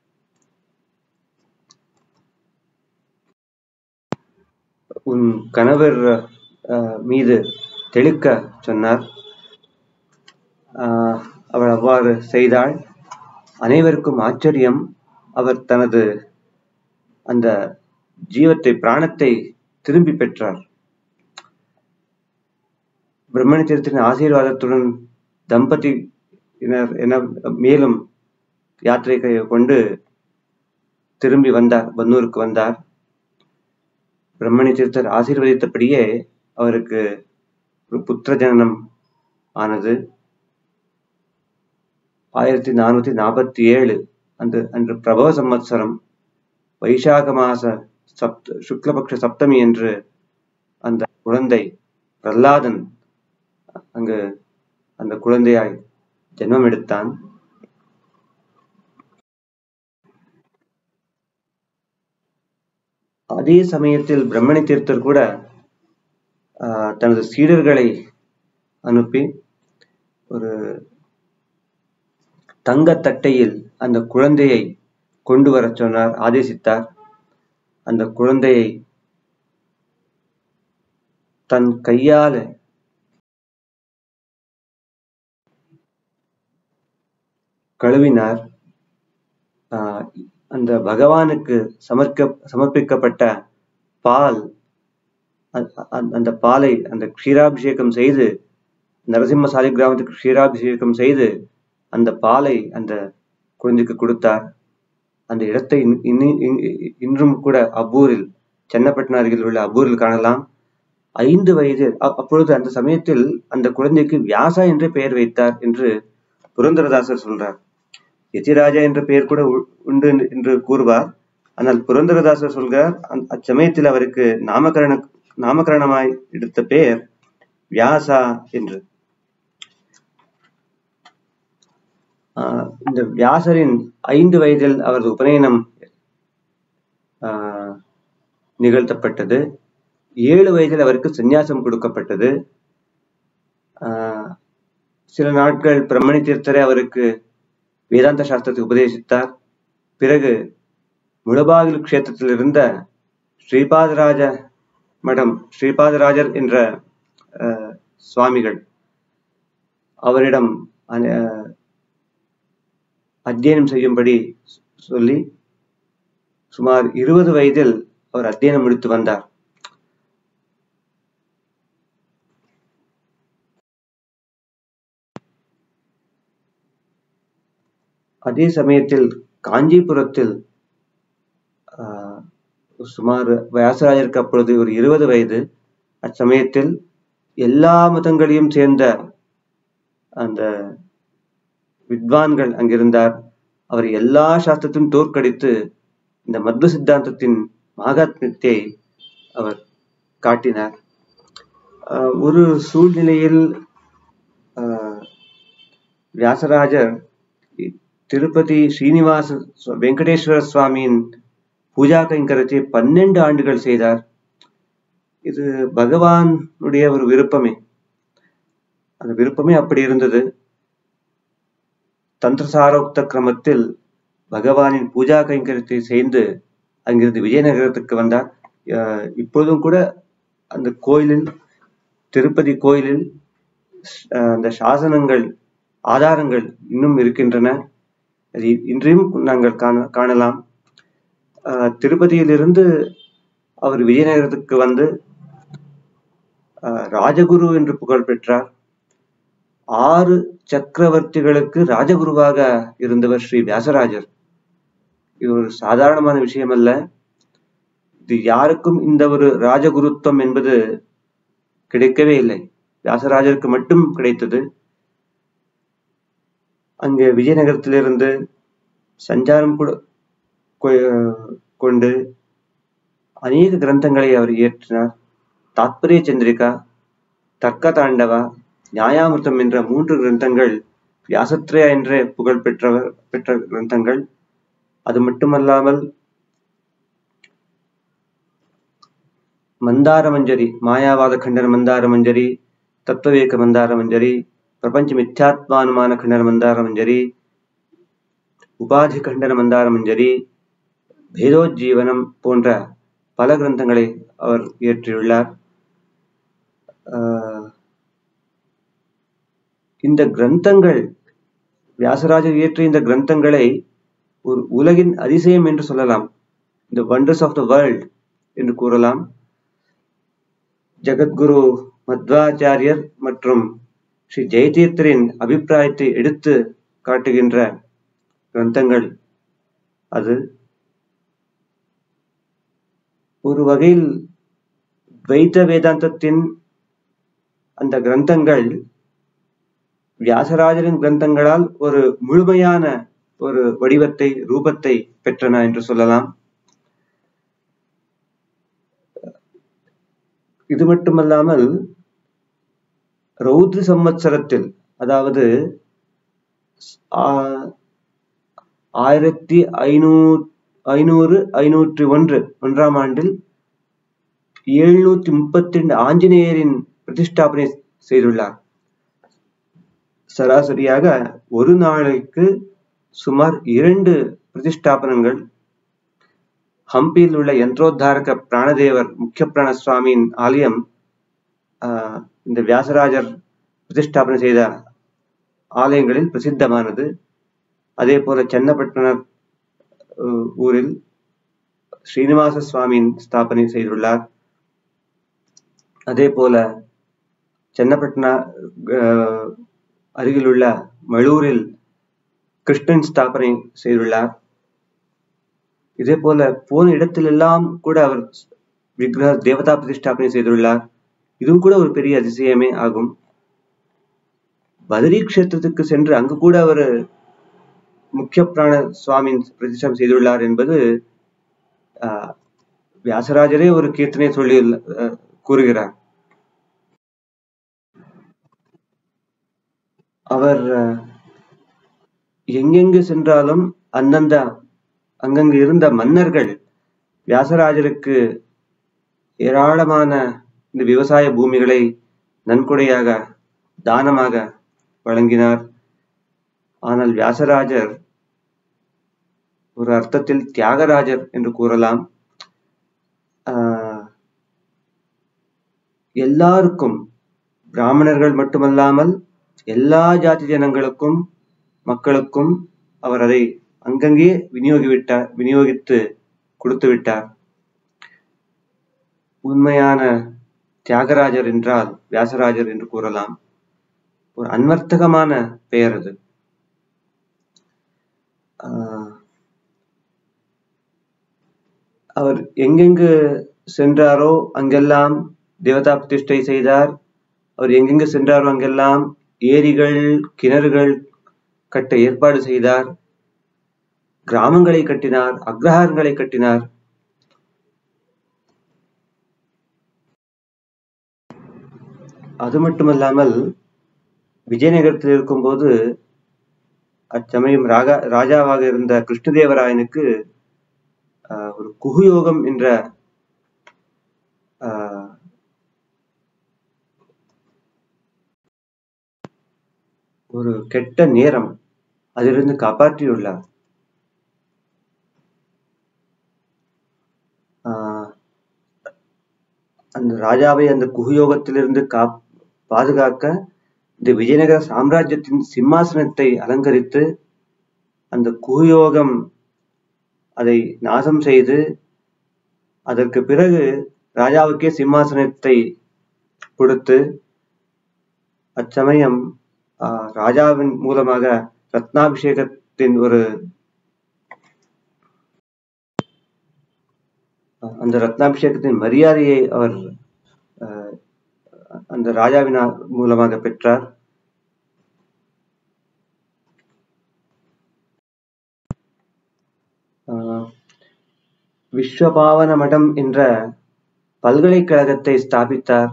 உன் கணவர் அஹ், மீது தெளிக்க சொன்னார் ஆஹ், அவள் அவ்வாறு செய்தாள் அனைவருக்கும் ஆச்சரியம் அவர் தனது அந்த ஜீவத்தை பிராணத்தை திரும்பி பெற்றார் பிரம்மணி தீர்த்தின் ஆசீர்வாதத்துடன் தம்பதியினர் என மேலும் யாத்திரை கை- கொண்டு திரும்பி வந்தார் பன்னூருக்கு வந்தார் பிரம்மணி தீர்த்தர் ஆசீர்வதித்தபடியே அவருக்கு ஒரு புத்திர ஜனனம் ஆனது ஆயிரத்தி நானூத்தி நாற்பத்தி ஏழு அந்த அன்று பிரபவ சம்வத்சரம் வைசாக மாச சப்த சுக்லபக்ஷ சப்தமி என்று அந்த குழந்தை பிரஹ்லாதன் அங்கு அந்த குழந்தையாய் ஜென்மம் எடுத்தான் அதே சமயத்தில் பிரம்மணி தீர்த்தர் கூட ஆஹ், தனது சீடர்களை அனுப்பி ஒரு தங்கத்தட்டையில் அந்த குழந்தையை கொண்டு வரச் சொன்னார் ஆதேசித்தார் அந்த குழந்தையை தன் கையால கழுவினார் ஆஹ் அந்த பகவானுக்கு சமர்க்க சமர்ப்பிக்கப்பட்ட பால் அ- அ- அந்த பாலை அந்த க்ஷீராபிஷேகம் செய்து நரசிம்ம சாலி கிராமத்துக்கு க்ஷீராபிஷேகம் செய்து அந்த பாலை அந்த குழந்தைக்கு கொடுத்தார் அந்த இடத்தை இன்- இன்னி- இன்- இன்றும் கூட அப்பூரில் சென்னப்பட்டினம் அருகில் உள்ள அப்பூரில் காணலாம் ஐந்து வயது அ- அப்பொழுது அந்த சமயத்தில் அந்த குழந்தைக்கு வியாசா என்று பெயர் வைத்தார் என்று புரந்தரதாசர் சொல்றார் யதிராஜா என்ற பெயர் கூட உ- உண்டு என்று கூறுவார் ஆனால் புரந்தரதாசர் சொல்கிறார் அந்த- அச்சமயத்தில் அவருக்கு நாமகரண நாமகரணமாய் எடுத்த பெயர் வியாசா என்று ஆஹ் இந்த வியாசரின் ஐந்து வயதில் அவரது உபநயனம் ஆஹ் நிகழ்த்தப்பட்டது ஏழு வயதில் அவருக்கு சந்நியாசம் கொடுக்கப்பட்டது ஆஹ் சில நாட்கள் பிரம்மணி தீர்த்தரை அவருக்கு வேதாந்த சாஸ்திரத்தை உபதேசித்தார் பிறகு முளபாகில் க்ஷேத்திரத்தில் இருந்த ஸ்ரீபாதராஜ மடம் ஸ்ரீபாதராஜர் என்ற ஆஹ், சுவாமிகள் அவரிடம் அஹ், அத்தியனம் செய்யும்படி சொல்லி சுமார் இருபது வயதில் அவர் அத்தியனம் முடித்து வந்தார் அதே சமயத்தில் காஞ்சிபுரத்தில் ஆஹ், சுமார் வியாசராஜருக்கு அப்பொழுது ஒரு இருபது வயது அச்சமயத்தில் எல்லா மதங்களையும் சேர்ந்த அந்த வித்வான்கள் அங்கிருந்தார் அவர் எல்லா சாஸ்திரத்தையும் தோற்கடித்து இந்த மத்வ சித்தாந்தத்தின் மகாத்மியத்தை அவர் காட்டினார் ஆஹ் ஒரு சூழ்நிலையில் ஆஹ் வியாசராஜர் இ- திருப்பதி ஸ்ரீனிவாச சு- வெங்கடேஸ்வர சுவாமியின் பூஜா கைங்கரத்தை பன்னெண்டு ஆண்டுகள் செய்தார் இது பகவானுடைய ஒரு விருப்பமே அந்த விருப்பமே அப்படி இருந்தது தந்திரசாரோக்த கிரமத்தில் பகவானின் பூஜா கைங்கரியத்தை செய்து அங்கிருந்து விஜயநகரத்துக்கு வந்தார் அஹ் இப்பொழுதும் கூட அந்த கோயிலில் திருப்பதி கோயிலில் அஹ் அந்த சாசனங்கள் ஆதாரங்கள் இன்னும் இருக்கின்றன அது இன்றையும் நாங்கள் காண காணலாம் அஹ் திருப்பதியிலிருந்து அவர் விஜயநகரத்துக்கு வந்து அஹ் ராஜகுரு என்று புகழ் பெற்றார் ஆறு சக்கரவர்த்திகளுக்கு ராஜகுருவாக இருந்தவர் ஸ்ரீ வியாசராஜர் இது ஒரு சாதாரணமான விஷயம் அல்ல இது யாருக்கும் இந்த ஒரு ராஜகுருத்துவம் என்பது கிடைக்கவே இல்லை வியாசராஜருக்கு மட்டும் கிடைத்தது அங்கே விஜயநகரத்திலிருந்து சஞ்சாரம் கூட கொ- கொண்டு அநேக கிரந்தங்களை அவர் இயற்றினார் தாத்பரிய சந்திரிகா தர்க்க தாண்டவா நியாயாமிர்தம் என்ற மூன்று கிரந்தங்கள் வியாசத்ரயா என்ற புகழ் பெற்றவர் பெற்ற கிரந்தங்கள் அது மட்டுமல்லாமல் மந்தார மஞ்சரி மாயாவாத கண்டன மந்தார மஞ்சரி தத்துவவேக மந்தார மஞ்சரி பிரபஞ்ச மித்யாத்மானுமான கண்டன மந்தார மஞ்சரி உபாதி கண்டன மந்தார மஞ்சரி பேதோஜீவனம் போன்ற பல கிரந்தங்களை அவர் இயற்றியுள்ளார் ஆஹ் இந்த கிரந்தங்கள் வியாசராஜர் இயற்றிய இந்த கிரந்தங்களை ஒரு உலகின் அதிசயம் என்று சொல்லலாம் இந்த வண்டர்ஸ் ஆஃப் த வேர்ல்ட் என்று கூறலாம் ஜெகத்குரு மத்வாச்சாரியர் மற்றும் ஸ்ரீ ஜெயதீர்த்தரின் அபிப்பிராயத்தை எடுத்து காட்டுகின்ற கிரந்தங்கள் அது ஒரு வகையில் துவைத வேதாந்தத்தின் அந்த கிரந்தங்கள் வியாசராஜரின் கிரந்தங்களால் ஒரு முழுமையான ஒரு வடிவத்தை ரூபத்தை பெற்றன என்று சொல்லலாம் இது மட்டுமல்லாமல் ரௌத்ர சம்வத்சரத்தில் அதாவது ஆ- ஆயிரத்தி ஐநூறு ஐநூறு ஐநூற்றி ஒன்று ஒன்றாம் ஆண்டில் எழுநூத்தி முப்பத்தி ரெண்டு ஆஞ்சநேயரின் பிரதிஷ்டாபனை செய்துள்ளார் சராசரியாக ஒரு நாளைக்கு சுமார் இரண்டு பிரதிஷ்டாபனங்கள் ஹம்பியில் உள்ள யந்திரோத்தாரக பிராணதேவர் முக்கிய பிராண சுவாமியின் ஆலயம் ஆஹ், இந்த வியாசராஜர் பிரதிஷ்டாபனை செய்த ஆலயங்களில் பிரசித்தமானது அதே போல சென்னப்பட்டணர் அஹ், ஊரில் ஸ்ரீனிவாச சுவாமியின் ஸ்தாபனை செய்துள்ளார் அதே போல சென்னப்பட்டண அஹ், அருகிலுள்ள மழூரில் கிருஷ்ணன் ஸ்தாபனை செய்துள்ளார் இதே போல போன இடத்திலெல்லாம் கூட அவர் விக்கிரக தேவதா பிரதிஷ்டாபனை செய்துள்ளார் இதுவும் கூட ஒரு பெரிய அதிசயமே ஆகும் பதரி கஷேத்திரத்துக்கு சென்று அங்கு கூட அவர் முக்கிய பிராண சுவாமியின் பிரதிஷ்டம் செய்துள்ளார் என்பது ஆஹ், வியாசராஜரே ஒரு கீர்த்தனை சொல்லி அஹ், கூறுகிறார் அவர் அஹ், எங்கெங்கு சென்றாலும் அந்தந்த அங்கங்கு இருந்த மன்னர்கள் வியாசராஜருக்கு ஏராளமான இந்த விவசாய பூமிகளை நன்கொடையாக தானமாக வழங்கினார் ஆனால் வியாசராஜர் ஒரு அர்த்தத்தில் தியாகராஜர் என்று கூறலாம் ஆஹ் எல்லாருக்கும் பிராமணர்கள் மட்டுமல்லாமல் எல்லா ஜாதி ஜனங்களுக்கும் மக்களுக்கும் அவர் அதை அங்கங்கே விநியோகிவிட்டார் விநியோகித்து கொடுத்து விட்டார் உண்மையான தியாகராஜர் என்றால் வியாசராஜர் என்று கூறலாம் ஒரு அன்வர்த்தகமான பெயர் அது ஆஹ், அவர் எங்கெங்கு சென்றாரோ அங்கெல்லாம் தேவதா பிரதிஷ்டை செய்தார் அவர் எங்கெங்கு சென்றாரோ அங்கெல்லாம் ஏரிகள் கிணறுகள் கட்ட ஏற்பாடு செய்தார் கிராமங்களை கட்டினார் அக்ரஹாரங்களை கட்டினார் அது மட்டுமல்லாமல் விஜயநகரத்தில் இருக்கும்போது அச்சமயம் ராகா ராஜாவாக இருந்த கிருஷ்ணதேவராயனுக்கு ஆஹ், ஒரு குகுயோகம் என்ற ஆஹ், ஒரு கெட்ட நேரம் அதிலிருந்து காப்பாற்றியுள்ளார் ஆஹ், அந்த ராஜாவை அந்த குகுயோகத்திலிருந்து காப் பாதுகாக்க இந்த விஜயநகர சாம்ராஜ்யத்தின் சிம்மாசனத்தை அலங்கரித்து அந்த குகுயோகம் அதை நாசம் செய்து அதற்கு பிறகு ராஜாவுக்கே சிம்மாசனத்தை கொடுத்து அச்சமயம் ஆஹ், ராஜாவின் மூலமாக ரத்னாபிஷேகத்தின் ஒரு அஹ், அந்த ரத்னாபிஷேகத்தின் மரியாதையை அவர் ஆஹ், அந்த ராஜாவின் மூலமாக பெற்றார் ஆஹ், விஸ்வபாவன மடம் என்ற பல்கலைக்கழகத்தை ஸ்தாபித்தார்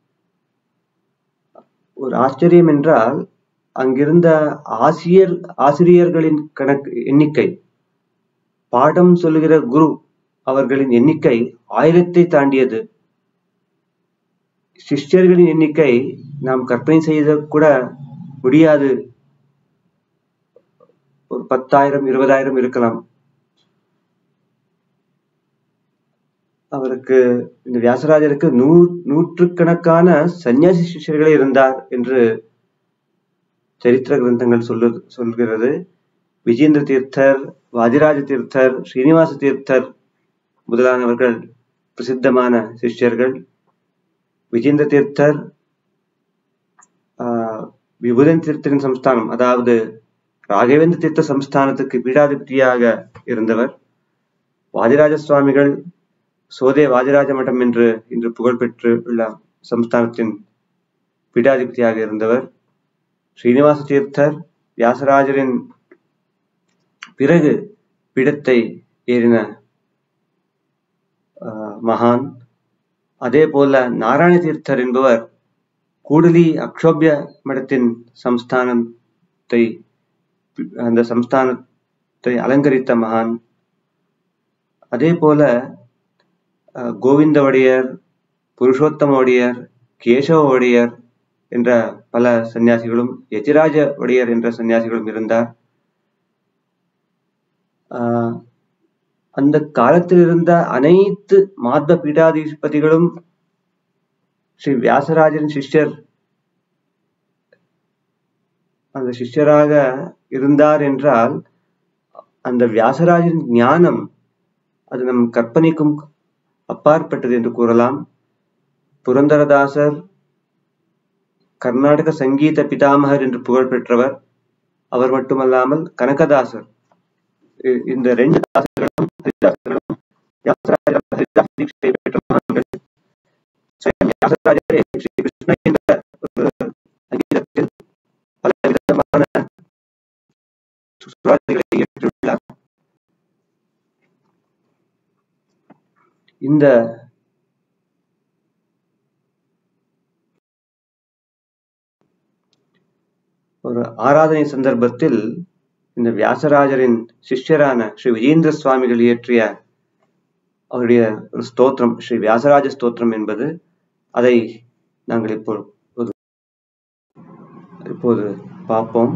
ஒரு ஆச்சரியம் என்றால் அங்கிருந்த ஆசிரியர் ஆசிரியர்களின் கணக்கு எண்ணிக்கை பாடம் சொல்லுகிற குரு அவர்களின் எண்ணிக்கை ஆயிரத்தை தாண்டியது சிஷ்யர்களின் எண்ணிக்கை நாம் கற்பனை செய்த கூட முடியாது ஒரு பத்தாயிரம் இருபதாயிரம் இருக்கலாம் அவருக்கு இந்த வியாசராஜருக்கு நூ நூற்றுக்கணக்கான சன்னியாசி சிஷ்யர்களே இருந்தார் என்று சரித்திர கிரந்தங்கள் சொல்லு சொல்கிறது விஜேந்திர தீர்த்தர் வாதிராஜ தீர்த்தர் ஸ்ரீனிவாச தீர்த்தர் முதலானவர்கள் பிரசித்தமான சிஷ்யர்கள் விஜேந்திர தீர்த்தர் ஆஹ், விபுதன் தீர்த்தரின் சம்ஸ்தானம் அதாவது ராகவேந்திர தீர்த்த சம்ஸ்தானத்துக்கு பீடாதிபதியாக இருந்தவர் வாதிராஜ சுவாமிகள் சோதே வாதிராஜ மடம் என்று இன்று புகழ்பெற்று உள்ள சம்ஸ்தானத்தின் பீடாதிபதியாக இருந்தவர் ஸ்ரீனிவாச தீர்த்தர் வியாசராஜரின் பிறகு பீடத்தை ஏறின ஆஹ், மகான் அதே போல நாராயண தீர்த்தர் என்பவர் கூடலி அக்ஷோபிய மடத்தின் சம்ஸ்தானத்தை அந்த சம்ஸ்தானத்தை அலங்கரித்த மகான் அதே போல அஹ், கோவிந்த ஒடையர் புருஷோத்தம ஒடையர் கேசவ ஒடையர் என்ற பல சன்னியாசிகளும் யதிராஜ ஒடையர் என்ற சன்னியாசிகளும் இருந்தார் ஆஹ், அந்த காலத்தில் இருந்த அனைத்து மாத்வ பீடாதிபதிகளும் ஸ்ரீ வியாசராஜன் சிஷ்யர் அந்த சிஷ்யராக இருந்தார் என்றால் அந்த வியாசராஜன் ஞானம் அது நம் கற்பனைக்கும் அப்பாற்பட்டது என்று கூறலாம் புரந்தரதாசர் கர்நாடக சங்கீத பிதாமகர் என்று புகழ் பெற்றவர் அவர் மட்டுமல்லாமல் கனகதாசர் இ- இந்த ரெண்டு தாசர்களும் ஹரிதாசர்களும் வியாசராஜர் ஹரிதாச தீட்சை பெற்ற மகான்கள். ஸ்வயம் வியாசராஜரே ஸ்ரீ கிருஷ்ண என்ற ஒரு சங்கீதத்தில் பல விதமான சுராதிகளை இயற்றியுள்ளார் இந்த ஒரு ஆராதனை சந்தர்ப்பத்தில் இந்த வியாசராஜரின் சிஷ்யரான ஸ்ரீ விஜேந்திர சுவாமிகள் இயற்றிய அவருடைய ஒரு ஸ்தோத்திரம் ஸ்ரீ வியாசராஜ ஸ்தோத்திரம் என்பது அதை நாங்கள் இப்போ ஒரு- இப்போது பார்ப்போம்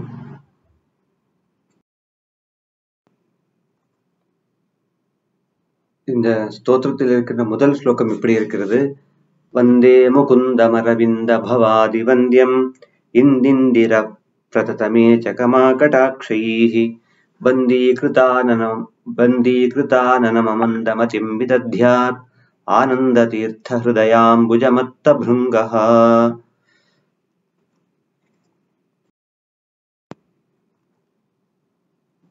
இந்த ஸ்தோத்திரத்தில் இருக்கின்ற முதல் ஸ்லோகம் இப்படி இருக்கிறது வந்தே முகுந்தமரவிந்த பவாதி வந்தியம் இந்திந்திர பிரததமே சகமாகடாட்சைः बन्दीकृताननं बन्दीकृताननममन्दमतिं विदध्यात् आनन्दतीर्थहृदयाम्बुजमत्तभृङ्गः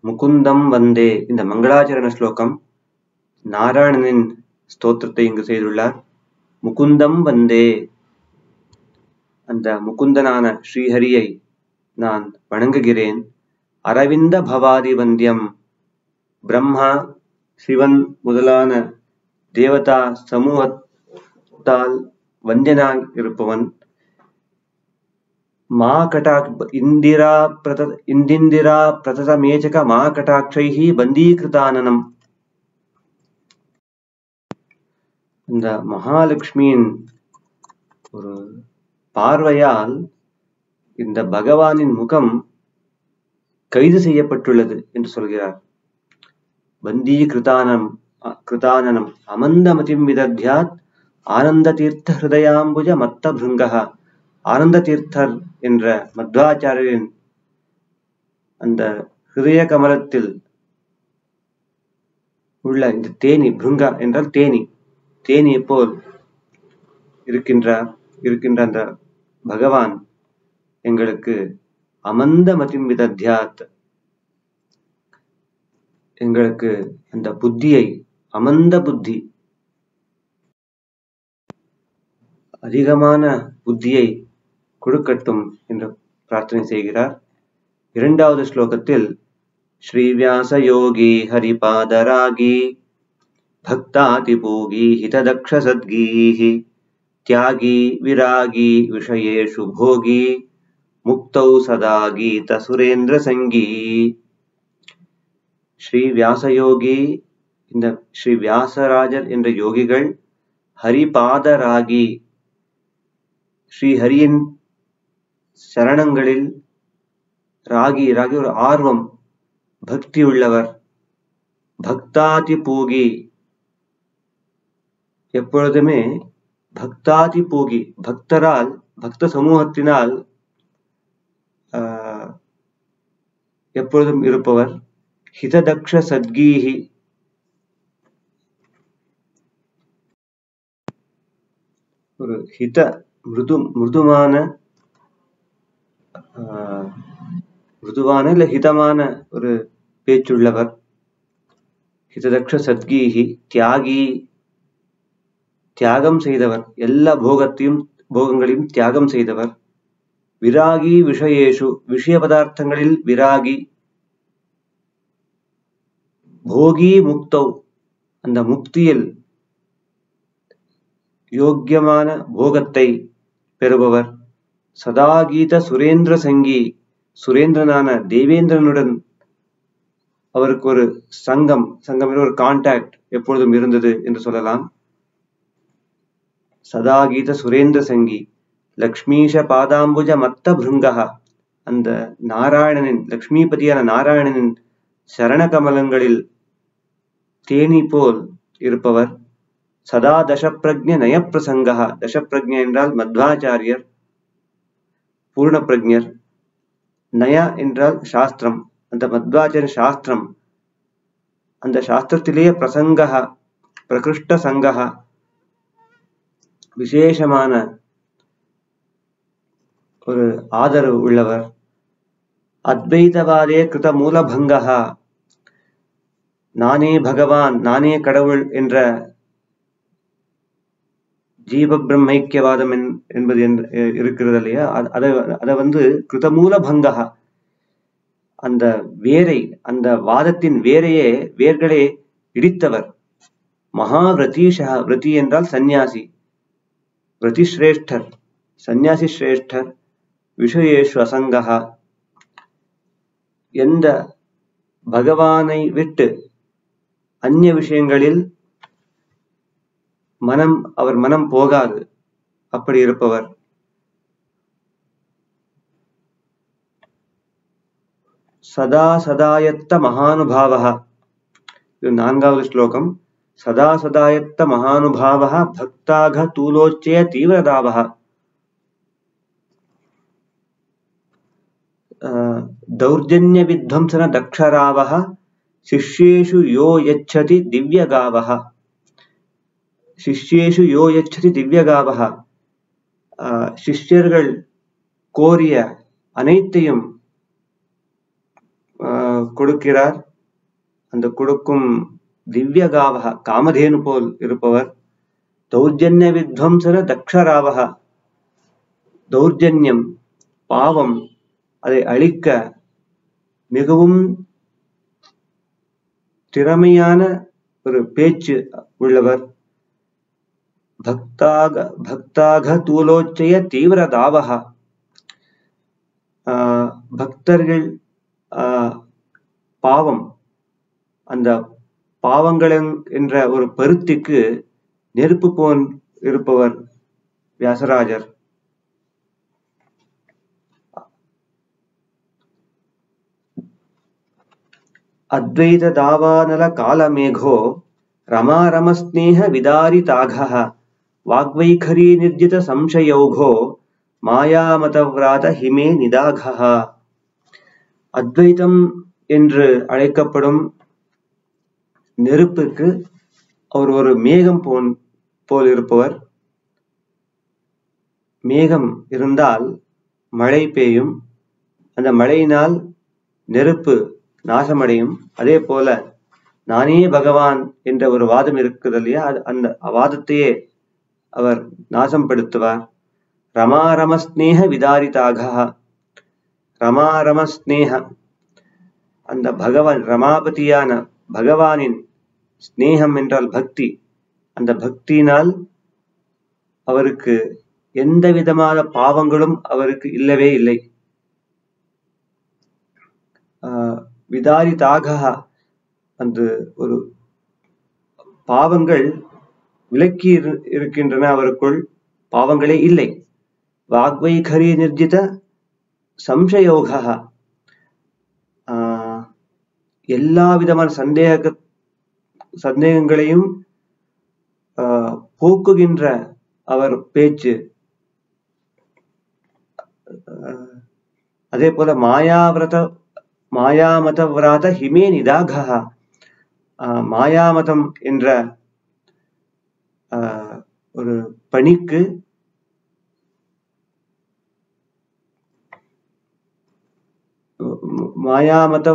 முகுந்தம் வந்தே இந்த மங்களாச்சரண ஸ்லோகம் நாராயணனின் ஸ்தோத்திரத்தை இங்கு செய்துள்ளார் முகுந்தம் வந்தே அந்த முகுந்தனான ஸ்ரீஹரியை நான் வணங்குகிறேன் அரவிந்த பவாதி வந்தியம் பிரம்மா சிவன் முதலான தேவதா சமூகத்தால் வந்தியனாய் இருப்பவன் மா கட்டாக் இந்திரா பிரத இந்திந்திரா பிரததமேச்சக மா கட்டாட்சைஹி பந்தீகிருதானனம் இந்த மகாலட்சுமியின் ஒரு பார்வையால் இந்த பகவானின் முகம் கைது செய்யப்பட்டுள்ளது என்று சொல்கிறார் பந்தீ கிருதானம் கிருதானனம் அமந்த மதிம் விதத்யாத் ஆனந்த தீர்த்த ஹிருதயாம்புஜ மத்த பிருங்கா ஆனந்த தீர்த்தர் என்ற மத்வாச்சாரியரின் அந்த ஹிருதய கமலத்தில் உள்ள இந்த தேனி பிருங்கா என்றால் தேனி தேனி போல் இருக்கின்றார் இருக்கின்ற அந்த பகவான் எங்களுக்கு அமந்த மதிம் விதத்யாத் எங்களுக்கு அந்த புத்தியை அமந்த புத்தி அதிகமான புத்தியை கொடுக்கட்டும் என்று பிரார்த்தனை செய்கிறார் இரண்டாவது ஸ்லோகத்தில் ஸ்ரீவியாச யோகி ஹரிபாதராகி भक्तातिपूगी हितदक्षसद्गीः त्यागी विरागी विषयेषु भोगी मुक्तौ सदा गीतसुरेन्द्रसङ्गी ஸ்ரீ வியாசயோகி இந்த ஸ்ரீ வியாசராஜர் என்ற யோகிகள் ஹரிபாதராகி ஸ்ரீ ஹரியின் சரணங்களில் ராகி ராகி ஒரு ஆர்வம் பக்தி உள்ளவர் பக்தாதி பூகி எப்பொழுதுமே பக்தாதி பூகி பக்தரால் பக்த சமூகத்தினால் எப்பொழுதும் இருப்பவர் ஹிததக்ஷ சத்கீஹி ஒரு ஹித மிருது மிருதுவான மிருதுவான இல்ல ஹிதமான ஒரு பேச்சுள்ளவர் ஹிததக்ஷ சத்கீஹி தியாகி தியாகம் செய்தவர் எல்லா போகத்தையும் போகங்களையும் தியாகம் செய்தவர் விராகி விஷயேஷு விஷய பதார்த்தங்களில் விராகி போகி முக்தௌ அந்த முக்தியில் யோக்கியமான போகத்தை பெறுபவர் சதாகீத சுரேந்திர சங்கி சுரேந்திரனான தேவேந்திரனுடன் அவருக்கு ஒரு சங்கம் சங்கம் ஒரு கான்டாக்ட் எப்பொழுதும் இருந்தது என்று சொல்லலாம் சதாகீத சுரேந்திர சங்கி லக்ஷ்மீஷ பாதாம்புஜ மத்த பிருங்கா அந்த நாராயணனின் லக்ஷ்மிபதியான நாராயணனின் சரண கமலங்களில் தேனி போல் இருப்பவர் சதா தசப்பிரஜ நயப்பிரசங்கா தசப்பிரஜ என்றால் மத்வாச்சாரியர் பூர்ண பிரஜர் நய என்றால் சாஸ்திரம் அந்த மத்வாச்சாரிய சாஸ்திரம் அந்த சாஸ்திரத்திலேயே பிரசங்கா பிரகிருஷ்ட சங்கா விசேஷமான ஒரு ஆதரவு உள்ளவர் அத்வைதவாதே கிருத மூலபங்கா நானே பகவான் நானே கடவுள் என்ற ஜீவ பிரம்மைக்கியவாதம் என்பது இருக்கிறது இல்லையா அதை அதை வந்து கிருதமூல பங்கா அந்த வேரை அந்த வாதத்தின் வேரையே வேர்களே இடித்தவர் மகாவிரதீஷா விரதி என்றால் சந்நியாசி விரதிஸ்ரேஷ்டர் சந்நியாசி சிரேஷ்டர் விஷயேஷு அசங்கா எந்த பகவானை விட்டு அந்நிய விஷயங்களில் மனம் அவர் மனம் போகாது அப்படி இருப்பவர் சதா சதாயத்த மகானுபாவா இது நான்காவது ஸ்லோகம் சதா சதாயத்த மகானுபாவா பக்தாக தூலோச்சய தீவிரதாவா दौर्जन्य विध्वंसन दक्षरावः शिष्येषु यो यच्छति दिव्यगावः शिष्येषु यो यच्छति दिव्यगावः சிஷ்யர்கள் கோரிய அனைத்தையும் ஆஹ் கொடுக்கிறார் அந்த கொடுக்கும் திவ்யகாவக காமதேனு போல் இருப்பவர் தௌர்ஜன்ய வித்வம்சர தக்ஷராவக தௌர்ஜன்யம் பாவம் அதை அழிக்க மிகவும் திறமையான ஒரு பேச்சு உள்ளவர் பக்தாக பக்தாக தூலோச்சய தீவிர தாவக ஆஹ் பக்தர்கள் ஆஹ் பாவம் அந்த பாவங்கள் என்ற ஒரு பருத்திக்கு நெருப்பு போன் இருப்பவர் வியாசராஜர் அத்வைத தாவானல காலமேகோ ரமாரமஸ்நேக விதாரிதாகः வாக்வைಖரி நிர்ஜித சம்சயோகோ மாயாமதவ்ராத ஹிமே நிதாகः அத்வைதம் என்று அழைக்கப்படும் நெருப்புக்கு அவர் ஒரு மேகம் போல் போல் இருப்பவர் மேகம் இருந்தால் மழை பெய்யும் அந்த மழையினால் நெருப்பு நாசமடையும் அதே போல நானே பகவான் என்ற ஒரு வாதம் இருக்குது இல்லையா அது அந்த வாதத்தையே அவர் நாசம்படுத்துவார் ரமாரமஸ்நேக விதாரிதாக ரமாரமஸ்நேக அந்த பகவான் ரமாபதியான பகவானின் ஸ்நேகம் என்றால் பக்தி அந்த பக்தியினால் அவருக்கு எந்த விதமான பாவங்களும் அவருக்கு இல்லவே இல்லை ஆஹ் விதாரிதாக அந்த ஒரு பாவங்கள் விலக்கி இரு- இருக்கின்றன அவருக்குள் பாவங்களே இல்லை வாக்வைகரி நிர்ஜித சம்சயோக எல்லா விதமான சந்தேக சந்தேகங்களையும் ஆஹ் போக்குகின்ற அவர் பேச்சு ஆஹ் அதே போல மாயாவிரத மாயாமதவிராத ஹிமே நிதாகः ஆஹ் மாயாமதம் என்ற ஆஹ் ஒரு பணிக்கு ம- மாயாமத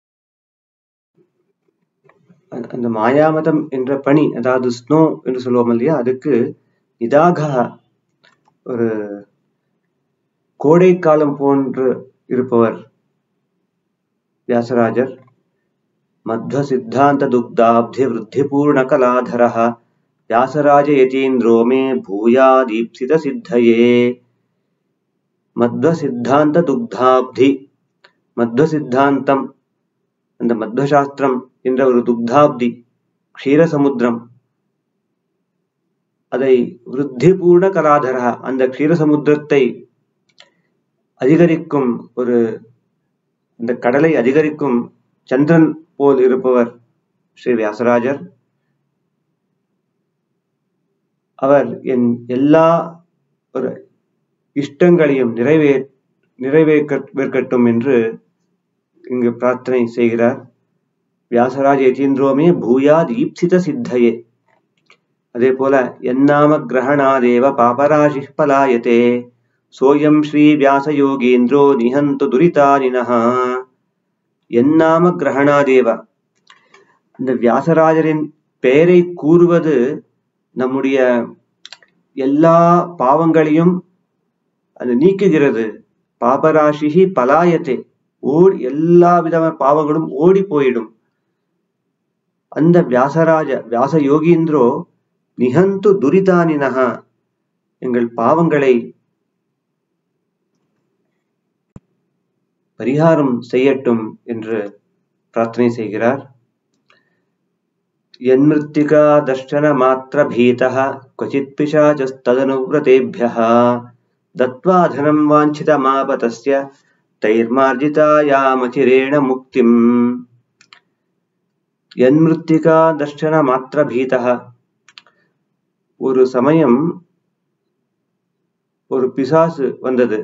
அந்த- அந்த மாயாமதம் என்ற பணி அதாவது ஸ்னோ என்று சொல்லுவோம் இல்லையா அதுக்கு நிதாக ஒரு கோடை காலம் போன்று இருப்பவர் व्यासराजर मध्व सिद्धांत दुग्धाब्धि वृद्धि पूर्ण कलाधर व्यासराज यतीन्द्रो मे भूया दीप्सित सिद्धये மத்வ சித்தாந்த துக்தாப்தி மத்வ சித்தாந்தம் அந்த மத்வ சாஸ்திரம் என்ற ஒரு துக்தாப்தி க்ஷீரசமுத்திரம் அதை விருத்தி பூர்ண கலாதரா அந்த க்ஷீரசமுத்திரத்தை அதிகரிக்கும் ஒரு இந்த கடலை அதிகரிக்கும் சந்திரன் போல் இருப்பவர் ஸ்ரீ வியாசராஜர் அவர் என் எல்லா ஒரு இஷ்டங்களையும் நிறைவே நிறைவேற்கட்டும் என்று இங்கு பிரார்த்தனை செய்கிறார் வியாசராஜ யதீந்திரோமே பூயா தீப்சித சித்தையே அதே போல என்னாம கிரகணாதேவ பாபராசி பலாயத்தே சோயம் ஸ்ரீ வியாசயோகீந்திரோ நிஹந்து துரிதானினஹ என்னாம கிரகணாதேவ இந்த வியாசராஜரின் பெயரை கூறுவது நம்முடைய எல்லா பாவங்களையும் அது நீக்குகிறது பாபராசிஹி பலாயத்தே ஓடி எல்லா விதமான பாவங்களும் ஓடி போயிடும் அந்த வியாசராஜ வியாச யோகீந்திரோ நிகந்து துரிதானினஹ எங்கள் பாவங்களை பரிகாரம் செய்யட்டும் என்று பிரார்த்தனை செய்கிறார் यन्मृत्तिका दर्शनमात्रभीतः क्वचित् पिशाचस्तदनुव्रतेभ्यः दत्त्वा धनं वाञ्छितमापतस्य तैर्मार्जितायामचिरेण मुक्तिम् यन्मृत्तिका दर्शनमात्रभीतः ஒரு சமயம் ஒரு பிசாசு வந்தது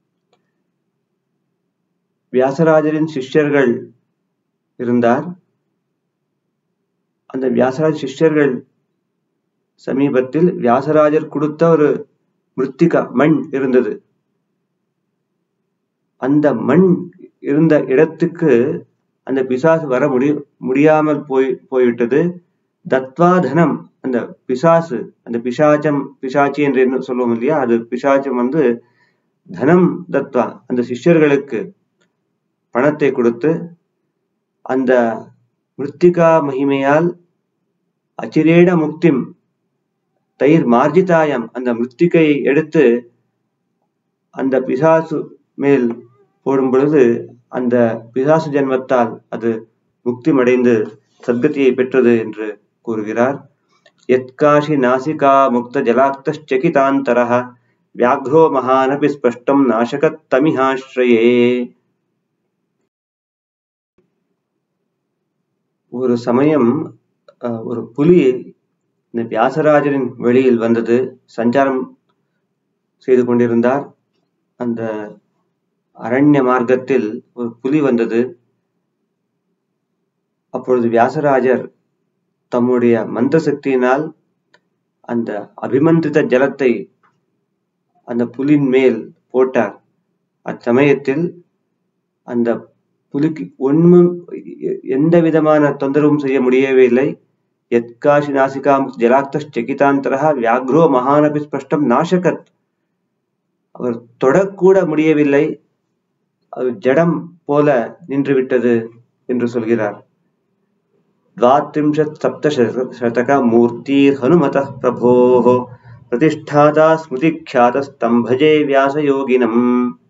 வியாசராஜரின் சிஷ்யர்கள் இருந்தார் அந்த வியாசராஜ் சிஷ்யர்கள் சமீபத்தில் வியாசராஜர் கொடுத்த ஒரு மிருத்திகா மண் இருந்தது அந்த மண் இருந்த இடத்துக்கு அந்த பிசாசு வர முடி முடியாமல் போய் போய்விட்டது தத்வா தனம் அந்த பிசாசு அந்த பிசாச்சம் பிசாச்சி என்று என்ன சொல்லுவோம் இல்லையா அது பிசாச்சம் வந்து தனம் தத்வா அந்த சிஷ்யர்களுக்கு பணத்தை கொடுத்து அந்த மிருத்திகா மகிமையால் அச்சிரேட முக்திம் தயிர் மார்ஜிதாயம் அந்த மிருத்திகை எடுத்து அந்த பிசாசு மேல் போடும் பொழுது அந்த பிசாசு ஜென்மத்தால் அது முக்தி அடைந்து சத்கதியை பெற்றது என்று கூறுகிறார் எத்காஷி நாசிகா முக்த ஜலாக்தச்சகிதாந்தரः வியாக்ரோ மகானபி ஸ்பஷ்டம் நாசகத் தமிஹாஸ்ரயே ஒரு சமயம் அஹ், ஒரு புலி இந்த வியாசராஜரின் வெளியில் வந்தது சஞ்சாரம் செய்து கொண்டிருந்தார் அந்த அரண்ய மார்க்கத்தில் ஒரு புலி வந்தது அப்பொழுது வியாசராஜர் தம்முடைய மந்திர சக்தியினால் அந்த அபிமந்திரித ஜலத்தை அந்த புலின் மேல் போட்டார் அச்சமயத்தில் அந்த புலிக்கு ஒன்றும் எந்த விதமான தொந்தரவும் செய்ய முடியவில்லை எத்காஷி நாசிகாம் ஜலாக்தகிதாந்தரா வியாக்ரோ மகானபி ஸ்பஷ்டம் நாசகத் அவர் தொடக்கூட முடியவில்லை அது ஜடம் போல நின்றுவிட்டது என்று சொல்கிறார் द्वात्रिंशत् सप्तशतक मूर्तिर्हनुमतः प्रभोः प्रतिष्ठाता स्मृतिख्यातस्तं भजे व्यासयोगिनम्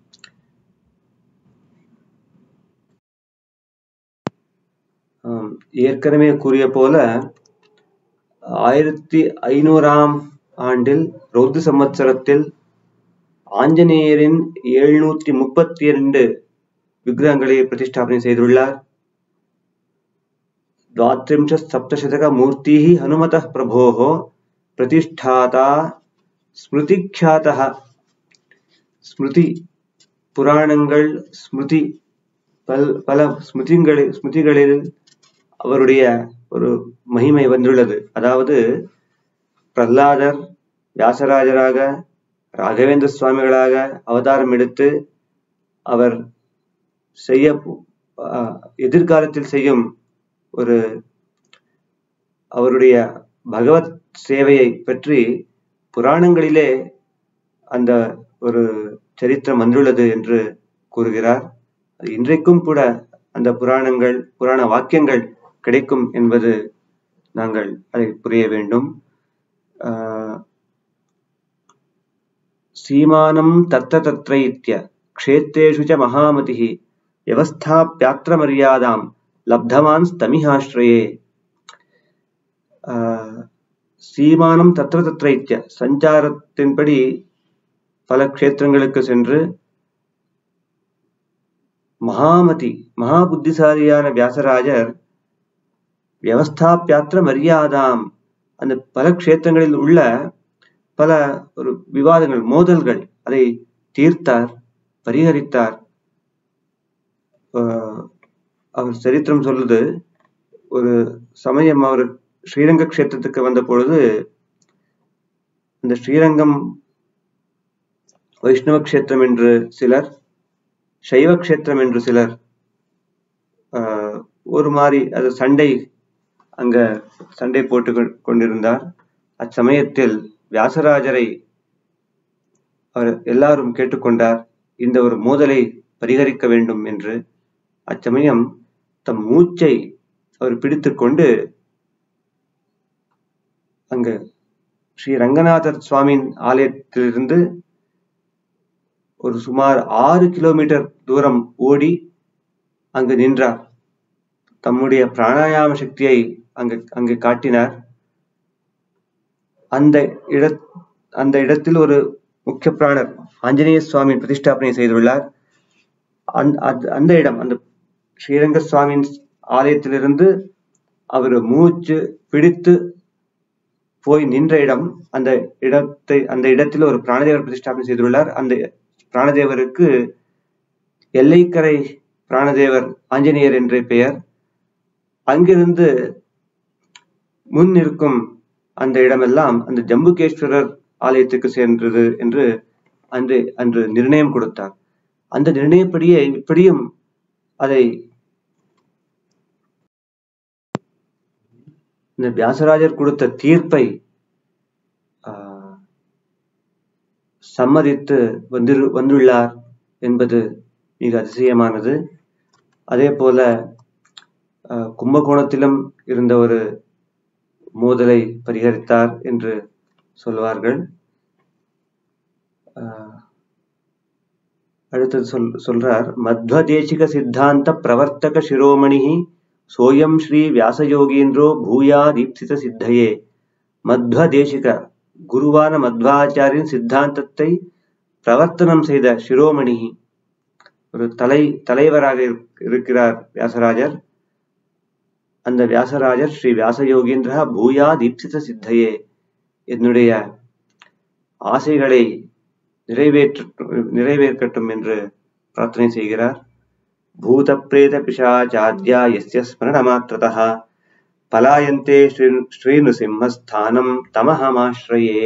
ஆம், ஏற்கனவே கூறிய போல ஆயிரத்தி ஐநூறாம் ஆண்டில் ரௌத்து சம்வத்சரத்தில் ஆஞ்சநேயரின் எழுநூத்தி முப்பத்தி இரண்டு விக்கிரகங்களை பிரதிஷ்டாபனை செய்துள்ளார் द्वात्रिंशत् सप्तशतक मूर्तिः हनुमतः प्रभोः प्रतिष्ठाता ஸ்மிருதிக்ஷாதः ஸ்மிருதி புராணங்கள் ஸ்மிருதி பல் பல ஸ்மிருதிகளில் ஸ்மிருதிகளில் அவருடைய ஒரு மகிமை வந்துள்ளது அதாவது பிரஹ்லாதர் வியாசராஜராக ராகவேந்திர சுவாமிகளாக அவதாரம் எடுத்து அவர் செய்ய அஹ், எதிர்காலத்தில் செய்யும் ஒரு அவருடைய பகவத் சேவையை பற்றி புராணங்களிலே அந்த ஒரு சரித்திரம் வந்துள்ளது என்று கூறுகிறார் அது இன்றைக்கும் கூட அந்த புராணங்கள் புராண வாக்கியங்கள் கிடைக்கும் என்பது நாங்கள் அதை புரிய வேண்டும் ஆஹ், சீமானம் தத்த தத்ர இத்ய க்ஷேத்ரேஷு ச மகாமதிः व्यवस्थाप्यात्र மரியாதாம் லப்தவான் ஸ்தமிஹாஸ்ரயே ஆஹ், சீமானம் தத்ர தத்ர இத்ய சஞ்சாரத்தின்படி பல க்ஷேத்திரங்களுக்கு சென்று மகாமதி மகா புத்திசாலியான வியாசராஜர் வியவஸ்தாபியாத்திர மரியாதாம் அந்த பல க்ஷேத்திரங்களில் உள்ள பல ஒரு விவாதங்கள் மோதல்கள் அதை தீர்த்தார் பரிகரித்தார் ஆஹ் அவர் சரித்திரம் சொல்லுது ஒரு சமயம் அவர் ஸ்ரீரங்க க்ஷேத்திரத்துக்கு வந்த பொழுது இந்த ஸ்ரீரங்கம் வைஷ்ணவ க்ஷேத்திரம் என்று சிலர் சைவ க்ஷேத்திரம் என்று சிலர் ஆஹ் ஒரு மாதிரி அது சண்டை அங்க சண்டை போட்டு கொ- கொண்டிருந்தார் அச்சமயத்தில் வியாசராஜரை அவர் எல்லாரும் கேட்டுக்கொண்டார் இந்த ஒரு மோதலை பரிகரிக்க வேண்டும் என்று அச்சமயம் தம் மூச்சை அவர் பிடித்துக்கொண்டு அங்க ஸ்ரீ ரங்கநாதர் சுவாமியின் ஆலயத்திலிருந்து ஒரு சுமார் ஆறு கிலோமீட்டர் தூரம் ஓடி அங்கு நின்றார் தம்முடைய பிராணாயாம சக்தியை அங்கு அங்கு காட்டினார் அந்த இட அந்த இடத்தில் ஒரு முக்கிய பிராணர் ஆஞ்சநேய சுவாமியின் பிரதிஷ்டாபனை செய்துள்ளார் அந்த அந்த- அந்த இடம் அந்த ஸ்ரீரங்க சுவாமியின் ஆலயத்திலிருந்து அவர் மூச்சு பிடித்து போய் நின்ற இடம் அந்த இடத்தை அந்த இடத்தில் ஒரு பிராணதேவர் பிரதிஷ்டாபனை செய்துள்ளார் அந்த பிராணதேவருக்கு எல்லைக்கரை பிராணதேவர் ஆஞ்சநேயர் என்ற பெயர் அங்கிருந்து முன் இருக்கும் அந்த இடமெல்லாம் அந்த ஜம்புகேஸ்வரர் ஆலயத்துக்கு சென்றது என்று அன்று அன்று நிர்ணயம் கொடுத்தார் அந்த நிர்ணயப்படியே இப்படியும் அதை இந்த வியாசராஜர் கொடுத்த தீர்ப்பை ஆஹ், சம்மதித்து வந்திரு வந்துள்ளார் என்பது மிக அதிசயமானது அதே போல ஆஹ், கும்பகோணத்திலும் இருந்த ஒரு மோதலை பரிகரித்தார் என்று சொல்வார்கள் ஆஹ், அடுத்தது சொல் சொல்றார் மத்வதேசிக சித்தாந்த பிரவர்த்தக சிரோமணி சோயம் ஸ்ரீ வியாசயோகீந்திரோ பூயா தீப்சித சித்தையே மத்வதேசிக குருவான மத்வாச்சாரியின் சித்தாந்தத்தை பிரவர்த்தனம் செய்த சிரோமணி ஒரு தலை தலைவராக இருக்- இருக்கிறார் வியாசராஜர் அந்த வியாசராஜர் ஸ்ரீ வியாசயோகீந்திரா பூயா தீப்சித சித்தையே என்னுடைய ஆசைகளை நிறைவேற்ற நிறைவேற்கட்டும் என்று பிரார்த்தனை செய்கிறார் பூத பிரேத பிசாச்சாத்யா எஸ்ய ஸ்மரணமாத்திரதः பலாயந்தே ஸ்ரீ ஸ்ரீநுசிம்மஸ்தானம் தமஹமாஸ்ரயே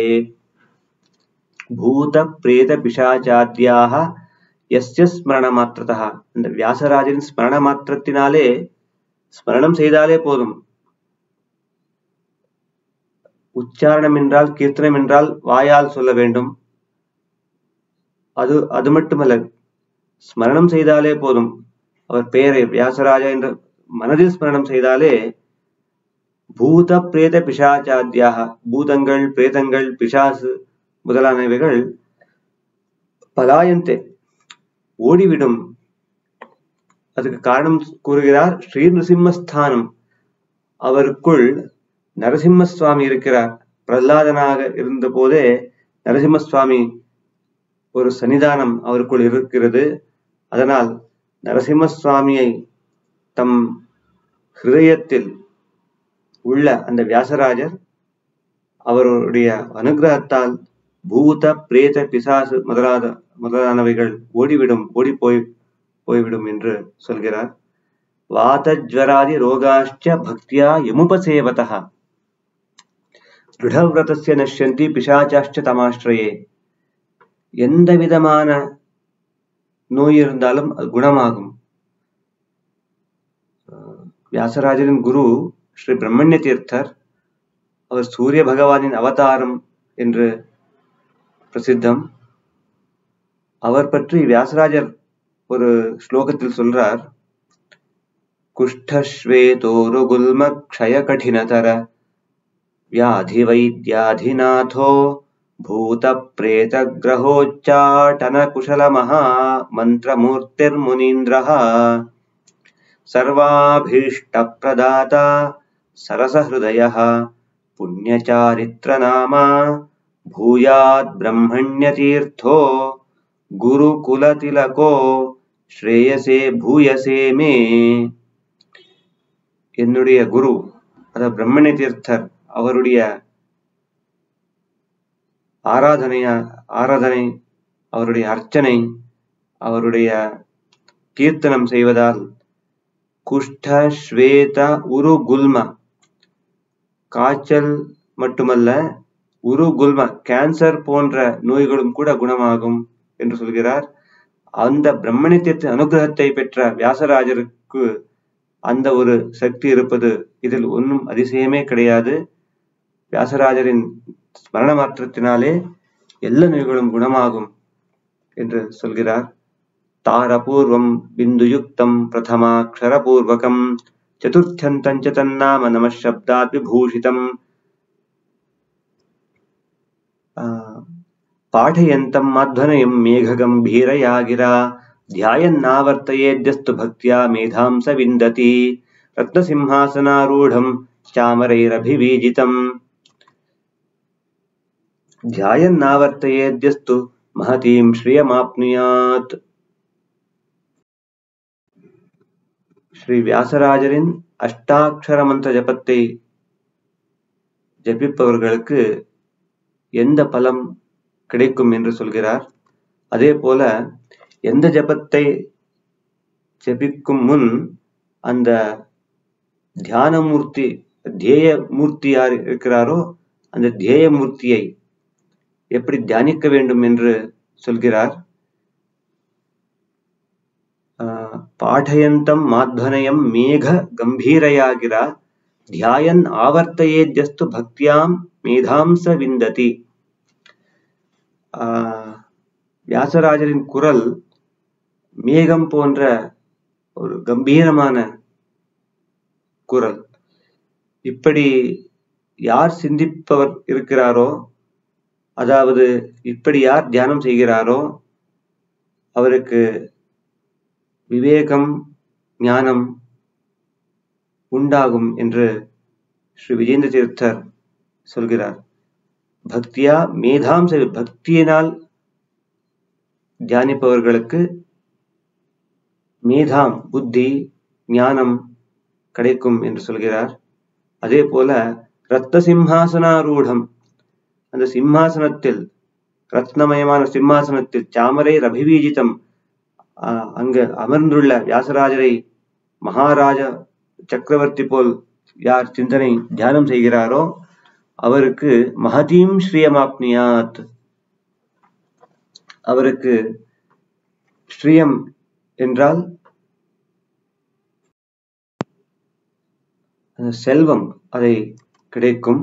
பூத பிரேத பிசாச்சாத்யாக எஸ்ய ஸ்மரண மாத்திரதா இந்த வியாசராஜரின் ஸ்மரண மாத்திரத்தினாலே ஸ்மரணம் செய்தாலே போதும் உச்சாரணம் என்றால் கீர்த்தனம் என்றால் வாயால் சொல்ல வேண்டும் அது அது மட்டுமல்ல ஸ்மரணம் செய்தாலே போதும் அவர் பெயரை வியாசராஜா என்ற மனதில் ஸ்மரணம் செய்தாலே பூத பிரேத பிசாச்சாத்தியாக பூதங்கள் பிரேதங்கள் பிசாசு முதலானவைகள் பலாயந்தே ஓடிவிடும் அதுக்கு காரணம் கூறுகிறார் ஸ்ரீ நிருசிம்மஸ்தானம் அவருக்குள் நரசிம்ம சுவாமி இருக்கிறார் பிரகலாதனாக இருந்த போதே நரசிம்ம சுவாமி ஒரு சன்னிதானம் அவருக்குள் இருக்கிறது அதனால் நரசிம்ம சுவாமியை தம் ஹிருதயத்தில் உள்ள அந்த வியாசராஜர் அவருடைய அனுகிரகத்தால் பூத பிரேத பிசாசு முதலாத முதலானவைகள் ஓடிவிடும் ஓடி போய் போய்விடும் என்று சொல்கிறார் வாதஜ்வராதி ரோகாஷ்ட பக்தியா யமுபசேவதः திருடவிரதஸ்ய நஷ்யந்தி பிசாச்சாஷ்ட தமாஸ்ரயே எந்த விதமான நோய் இருந்தாலும் அது குணமாகும் அஹ் வியாசராஜரின் குரு ஸ்ரீ பிரம்மண்ய தீர்த்தர் அவர் சூரிய பகவானின் அவதாரம் என்று பிரசித்தம் அவர் பற்றி வியாசராஜர் ஒரு ஸ்லோகத்தில் சொல்றார் குஷ்டஸ்வேதோருகுல்ம க்ஷய கடினதர வியாதி வைத்யாதிநாதோ பூத பிரேத கிரகோச்சாட்டன குஷல மகா மந்திரமூர்த்திர்முனீந்திரः सर्वाभीष्टप्रदाता सरसहृदयः पुण्यचारित्रनामा भूयात् ब्रह्मण्यतीर्थो குருகுலதிலகோ ஸ்ரேயசே பூயசே மே என்னுடைய குரு அத பிரம்மணி தீர்த்தர் அவருடைய ஆராதனைய ஆராதனை அவருடைய அர்ச்சனை அவருடைய கீர்த்தனம் செய்வதால் குஷ்ட ஸ்வேத உரு குல்ம காய்ச்சல் மட்டுமல்ல உரு குல்ம கேன்சர் போன்ற நோய்களும் கூட குணமாகும் என்று சொல்கிறார் அந்த பிரம்மணித்தியத்தின் அனுகிரகத்தை பெற்ற வியாசராஜருக்கு அந்த ஒரு சக்தி இருப்பது இதில் ஒன்றும் அதிசயமே கிடையாது வியாசராஜரின் ஸ்மரண மாற்றத்தினாலே எல்லா நோய்களும் குணமாகும் என்று சொல்கிறார் தாரபூர்வம் பிந்துயுக்தம் பிரதமாட்சரபூர்வகம் சதுர்த்தந்தஞ்ச தன்னாம நம சப்தாத் விபூஷிதம் पाठयन्तं माध्वनयं मेघगम्भीरया गिरा ध्यायन्नावर्तयेद्यस्तु भक्त्या मेधां स विन्दति रत्नसिंहासनारूढं चामरैरभिवीजितम् ध्यायन्नावर्तयेद्यस्तु महतीं श्रियमाप्नुयात् ஸ்ரீ வியாசராஜரின் அஷ்டாட்சர மந்திர ஜபத்தை ஜபிப்பவர்களுக்கு எந்த பலம் கிடைக்கும் என்று சொல்கிறார் அதே போல எந்த ஜபத்தை ஜபிக்கும் முன் அந்த தியான மூர்த்தி தியேய மூர்த்தி யார் இருக்கிறாரோ அந்த தியேய மூர்த்தியை எப்படி தியானிக்க வேண்டும் என்று சொல்கிறார் பாடயந்தம் மாத்வனயம் மேக கம்பீரையாகிறா தியாயன் ஆவர்த்தயேத்யஸ்து பக்தியாம் மேதாம்ச விந்ததி ஆஹ் வியாசராஜரின் குரல் மேகம் போன்ற ஒரு கம்பீரமான குரல் இப்படி யார் சிந்திப்பவர் இருக்கிறாரோ அதாவது இப்படி யார் தியானம் செய்கிறாரோ அவருக்கு விவேகம் ஞானம் உண்டாகும் என்று ஸ்ரீ விஜேந்திர தீர்த்தர் சொல்கிறார் பக்தியா மேதாம் செவி பக்தியினால் தியானிப்பவர்களுக்கு மேதாம் புத்தி ஞானம் கிடைக்கும் என்று சொல்கிறார் அதே போல ரத்த சிம்ஹாசனாரூடம் அந்த சிம்மாசனத்தில் ரத்னமயமான சிம்மாசனத்தில் சாமரை ரபிவீஜிதம் ஆஹ் அங்கு அமர்ந்துள்ள வியாசராஜரை மகாராஜ சக்கரவர்த்தி போல் யார் சிந்தனை தியானம் செய்கிறாரோ அவருக்கு மகதீம் ஸ்ரீயமாப்னியாத் அவருக்கு ஸ்ரீயம் என்றால் அந்த செல்வம் அதை கிடைக்கும்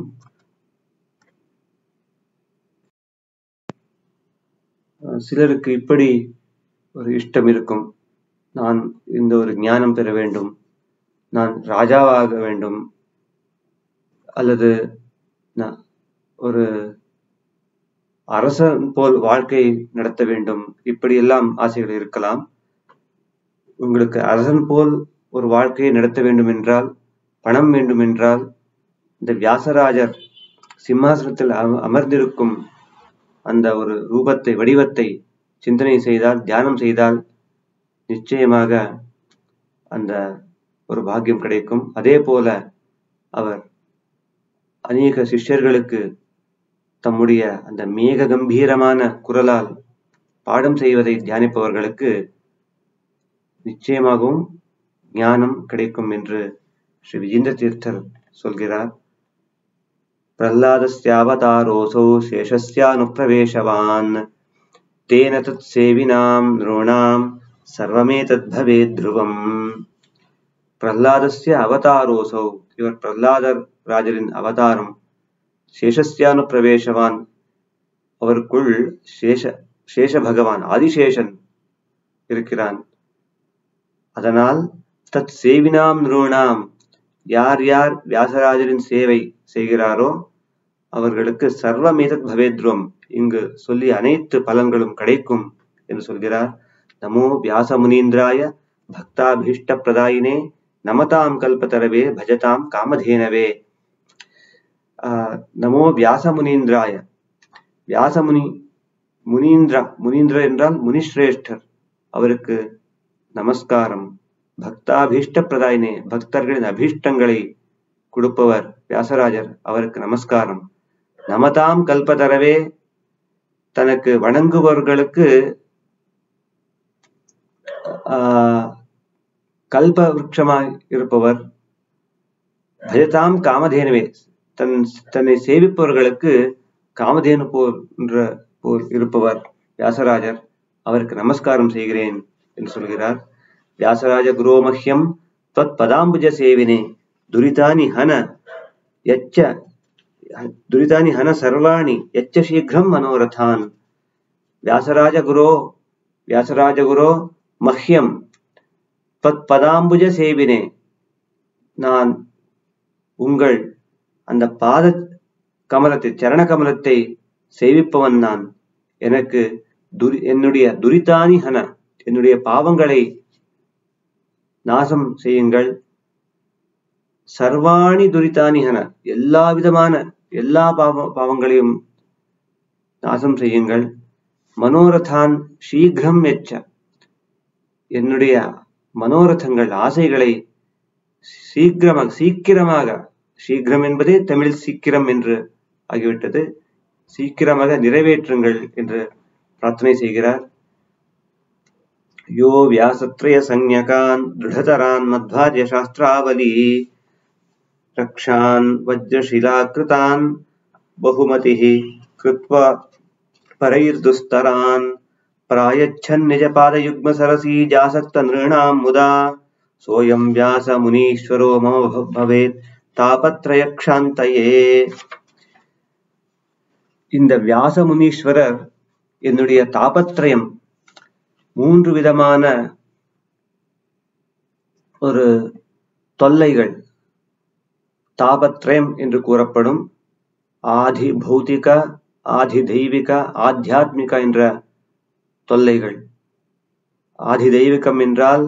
அஹ் சிலருக்கு இப்படி ஒரு இஷ்டம் இருக்கும் நான் இந்த ஒரு ஞானம் பெற வேண்டும் நான் ராஜாவாக வேண்டும் அல்லது நான் ஒரு அரசன் போல் வாழ்க்கை நடத்த வேண்டும் இப்படியெல்லாம் ஆசைகள் இருக்கலாம் உங்களுக்கு அரசன் போல் ஒரு வாழ்க்கையை நடத்த வேண்டும் என்றால் பணம் வேண்டும் என்றால் இந்த வியாசராஜர் சிம்மாசனத்தில் அம- அமர்ந்திருக்கும் அந்த ஒரு ரூபத்தை வடிவத்தை சிந்தனை செய்தால் தியானம் செய்தால் நிச்சயமாக அந்த ஒரு பாக்கியம் கிடைக்கும் அதே போல அவர் அநேக சிஷ்யர்களுக்கு தம்முடைய அந்த மேக கம்பீரமான குரலால் பாடம் செய்வதை தியானிப்பவர்களுக்கு நிச்சயமாகவும் ஞானம் கிடைக்கும் என்று ஸ்ரீ விஜேந்திர தீர்த்தர் சொல்கிறார் பிரஹ்லாதஸ்யாவதாரோऽसौ शेषस्यानुप्रवेशवान् तेन तत्सेविनां नॄणां सर्वमेतद्भवेत् ध्रुवम् பிரஹ்லாதஸ்ய அவதாரோசௌ இவர் பிரஹ்லாதர் ராஜரின் அவதாரம் சேஷஸ்யானு பிரவேசவான் அவருக்குள் சேஷ சேஷ பகவான் ஆதிசேஷன் இருக்கிறான் அதனால் தத் சேவினாம் நிறுவனாம் யார் யார் வியாசராஜரின் சேவை செய்கிறாரோ அவர்களுக்கு சர்வமேதத் பவேத்ருவம் இங்கு சொல்லிய அனைத்து பலன்களும் கிடைக்கும் என்று சொல்கிறார் நமோ வியாச முனீந்திராய பக்தாபீஷ்ட பிரதாயினே நமதாம் கல்பதரவே பஜதாம் காமதேனவே ஆஹ் நமோ வியாச முனீந்திராய வியாசமுனி முனீந்திரா முனீந்திர என்றால் முனிஸ்ரேஷ்டர் அவருக்கு நமஸ்காரம் பக்தாபீஷ்ட பிரதாயினே பக்தர்களின் அபீஷ்டங்களை கொடுப்பவர் வியாசராஜர் அவருக்கு நமஸ்காரம் நமதாம் கல்பதரவே தனக்கு வணங்குபவர்களுக்கு ஆஹ் கல்ப விருட்சமாய் இருப்பவர் பஜதாம் காமதேனுவே தன் தன்னை சேவிப்பவர்களுக்கு காமதேனு போன்ற போல் இருப்பவர் வியாசராஜர் அவருக்கு நமஸ்காரம் செய்கிறேன் என்று சொல்கிறார் வியாசராஜ குரோ மஹ்யம் त्वत् पदाम्बुज सेविने दुरितानि हन यच्च दुरितानि हन सर्वाणि यच्च शीघ्रं मनोरथान् व्यासराज गुरो व्यासराज गुरो मह्यं त्वत् பதாம்புஜ சேவினே நான் உங்கள் அந்த பாத கமலத்தை சரண கமலத்தை சேவிப்பவன் நான் எனக்கு துரி என்னுடைய துரிதானி ஹன என்னுடைய பாவங்களை நாசம் செய்யுங்கள் சர்வாணி துரிதானிகன எல்லா விதமான எல்லா பாவ பாவங்களையும் நாசம் செய்யுங்கள் மனோரதான் சீக்கிரம் எச்ச என்னுடைய மனோரதங்கள் ஆசைகளை சீக்கிரமாக சீக்கிரமாக சீக்கிரம் என்பதே தமிழில் சீக்கிரம் என்று ஆகிவிட்டது சீக்கிரமாக நிறைவேற்றுங்கள் என்று பிரார்த்தனை செய்கிறார் यो व्यासत्रयसंज्ञकान् दृढतरान् मध्वार्यशास्त्रावली रक्षान् वज्रशिलाकृतान् बहुमतिः कृत्वा परैर्दुस्तरान् प्रायच्छन्निजपादयुग्मसरसीजासक्तनृणां मुदा सोऽयं व्यासमुनीश्वरो मम भ- भवेत् தாபத்ரயக்ஷாந்தயே இந்த வியாச முனீஸ்வரர் என்னுடைய தாபத்ரயம் மூன்று விதமான ஒரு தொல்லைகள் தாபத்ரயம் என்று கூறப்படும் ஆதி பௌதிக ஆதி தெய்வீக ஆத்தியாத்மிக என்ற தொல்லைகள் ஆதி தெய்வீகம் என்றால்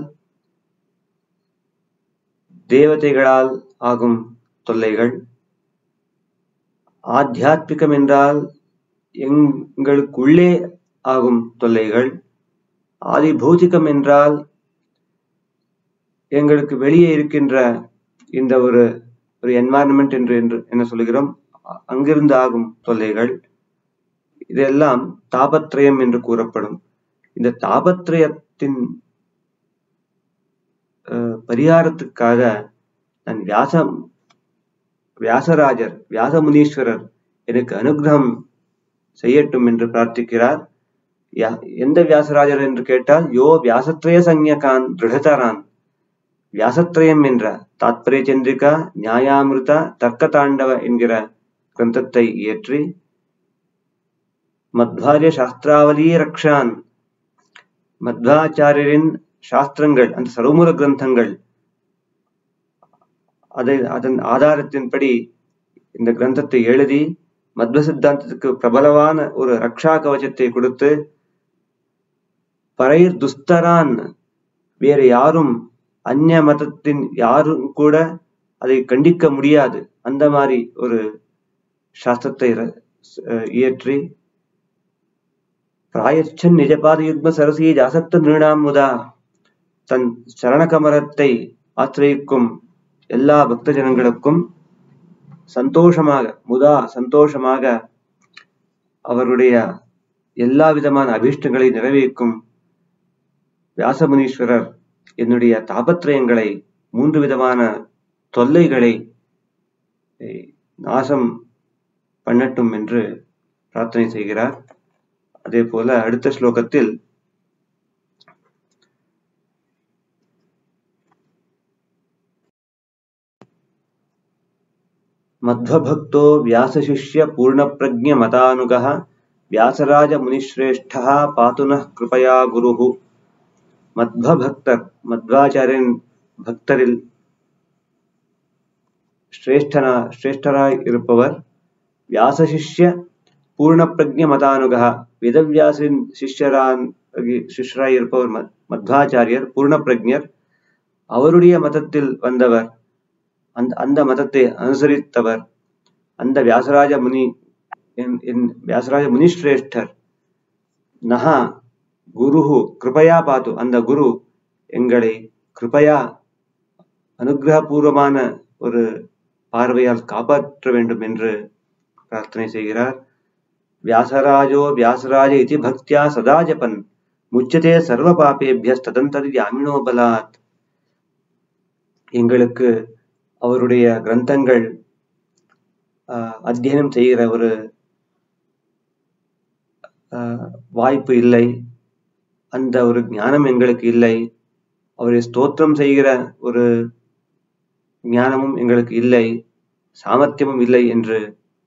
தேவதைகளால் ஆகும் தொல்லைகள் ஆத்தியாத்மிகம் என்றால் எங்களுக்குள்ளே ஆகும் தொல்லைகள் ஆதி பௌதிகம் என்றால் எங்களுக்கு வெளியே இருக்கின்ற இந்த ஒரு ஒரு என்வாரன்மெண்ட் என்று என்று என்ன சொல்லுகிறோம் அங்கிருந்து ஆகும் தொல்லைகள் இதெல்லாம் தாபத்ரயம் என்று கூறப்படும் இந்த தாபத்ரயத்தின் பரிகாரத்துக்காக நான் வியாசம் வியாசராஜர் வியாச முனீஸ்வரர் எனக்கு அனுகிரகம் செய்யட்டும் என்று பிரார்த்திக்கிறார் எந்த வியாசராஜர் என்று கேட்டால் யோ வியாசத்ரய சஞ்ஞகான் திருடதரான் வியாசத்ரயம் என்ற தாத்பரிய சந்திரிகா நியாயாமிருதா தர்க்க தாண்டவ என்கிற கிரந்தத்தை இயற்றி மத்வாரிய சாஸ்திராவலி ரக்ஷான் மத்வாச்சாரியரின் சாஸ்திரங்கள் அந்த சர்வமுர கிரந்தங்கள் அதை அதன் ஆதாரத்தின்படி இந்த கிரந்தத்தை எழுதி மத்வ சித்தாந்தத்துக்கு பிரபலமான ஒரு ரக்ஷா கவச்சத்தை கொடுத்து பரைர் துஸ்தரான் வேறு யாரும் அந்நிய மதத்தின் யாரும் கூட அதை கண்டிக்க முடியாது அந்த மாதிரி ஒரு சாஸ்திரத்தை இயற்றி பிராயச்சன் நிஜபாத யுக்ம சரசி ஜாசக்த நிருணாம் முதா தன் சரணகமரத்தை ஆசிரியிக்கும் எல்லா பக்த ஜனங்களுக்கும் சந்தோஷமாக முதா சந்தோஷமாக அவருடைய எல்லா விதமான அபீஷ்டங்களை நிறைவேற்றும் வியாசமுனீஸ்வரர் என்னுடைய தாபத்ரயங்களை மூன்று விதமான தொல்லைகளை நாசம் பண்ணட்டும் என்று பிரார்த்தனை செய்கிறார் அதே போல அடுத்த ஸ்லோகத்தில் मध्वभक्तो व्यासशिष्यपूर्णप्रज्ञमतानुगः व्यासराजमुनिश्रेष्ठः पातु नः कृपया गुरुः மத்வபக்தர் மத்வாச்சாரியன் பக்தரில் ஸ்ரேஷ்டனா ஸ்ரேஷ்டராய் இருப்பவர் வியாச சிஷ்ய பூர்ண பிரஜ மதானுகா வேதவியாசின் சிஷ்யரான் சிஷ்யராய் இருப்பவர் மத்வாச்சாரியர் பூர்ண பிரஜர் அவருடைய மதத்தில் வந்தவர் அந்த அந்த மதத்தை அனுசரித்தவர் அந்த வியாசராஜ முனி வியாசராஜ முனிஸ்ரேஷ்டர் நகா குருஹு கிருபையா பாத்து அந்த குரு எங்களை கிருபையா அனுகிரகபூர்வமான ஒரு பார்வையால் காப்பாற்ற வேண்டும் என்று பிரார்த்தனை செய்கிறார் வியாசராஜோ வியாசராஜ இதி பக்தியா சதா ஜபன் முச்சதே சர்வ பாபேபிய ததந்தரி யாமினோ பலாத் எங்களுக்கு அவருடைய கிரந்தங்கள் அத்தியனம் செய்கிற ஒரு வாய்ப்பு இல்லை அந்த ஒரு ஞானம் எங்களுக்கு இல்லை அவரை ஸ்தோத்திரம் செய்கிற ஒரு ஞானமும் எங்களுக்கு இல்லை சாமர்த்தியமும் இல்லை என்று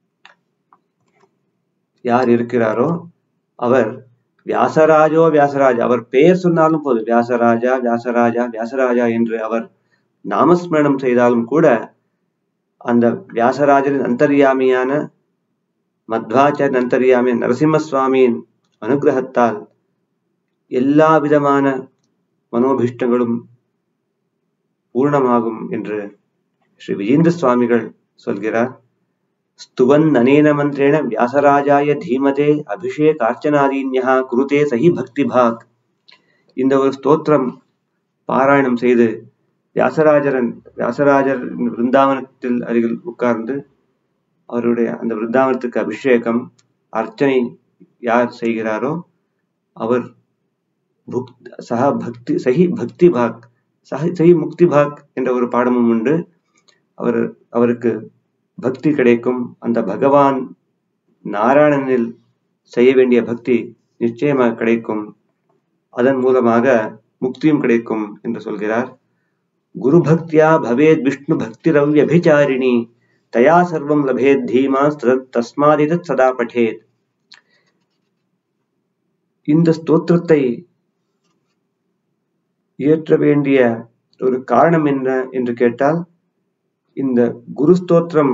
யார் இருக்கிறாரோ அவர் வியாசராஜோ வியாசராஜா அவர் பெயர் சொன்னாலும் போதும் வியாசராஜா வியாசராஜா வியாசராஜா என்று அவர் நாமஸ்மரணம் செய்தாலும் கூட அந்த வியாசராஜரின் அந்தர்யாமியான மத்வாச்சாரிய அந்தர்யாமி நரசிம்ம சுவாமியின் அனுகிரகத்தால் எல்லா விதமான மனோபிஷ்டங்களும் பூர்ணமாகும் என்று ஸ்ரீ விஜேந்திர சுவாமிகள் சொல்கிறார் ஸ்துவன் அனேன மந்திரேண வியாசராஜாய தீமதே அபிஷேக் அர்ச்சனாதீன்யா குருதே சஹி பக்தி பாக் இந்த ஒரு ஸ்தோத்திரம் பாராயணம் செய்து வியாசராஜரன் வியாசராஜர் விருந்தாவனத்தில் அருகில் உட்கார்ந்து அவருடைய அந்த விருந்தாவனத்துக்கு அபிஷேகம் அர்ச்சனை யார் செய்கிறாரோ அவர் சக பக்தி சஹி பக்தி பாக் சஹி சஹி முக்தி பாக் என்ற ஒரு பாடமும் உண்டு அவர் அவருக்கு பக்தி கிடைக்கும் அந்த பகவான் நாராயணனில் செய்ய வேண்டிய பக்தி நிச்சயமாக கிடைக்கும் அதன் மூலமாக முக்தியும் கிடைக்கும் என்று சொல்கிறார் குருபக்தியா பவேத் விஷ்ணு பக்திரவ்யபிச்சாரிணி தயா சர்வம் லபேத் தீமா தஸ்மாதித சதா பठेத் இந்த ஸ்தோத்திரத்தை இயற்ற வேண்டிய ஒரு காரணம் என்ன என்று கேட்டால் இந்த குரு ஸ்தோத்திரம்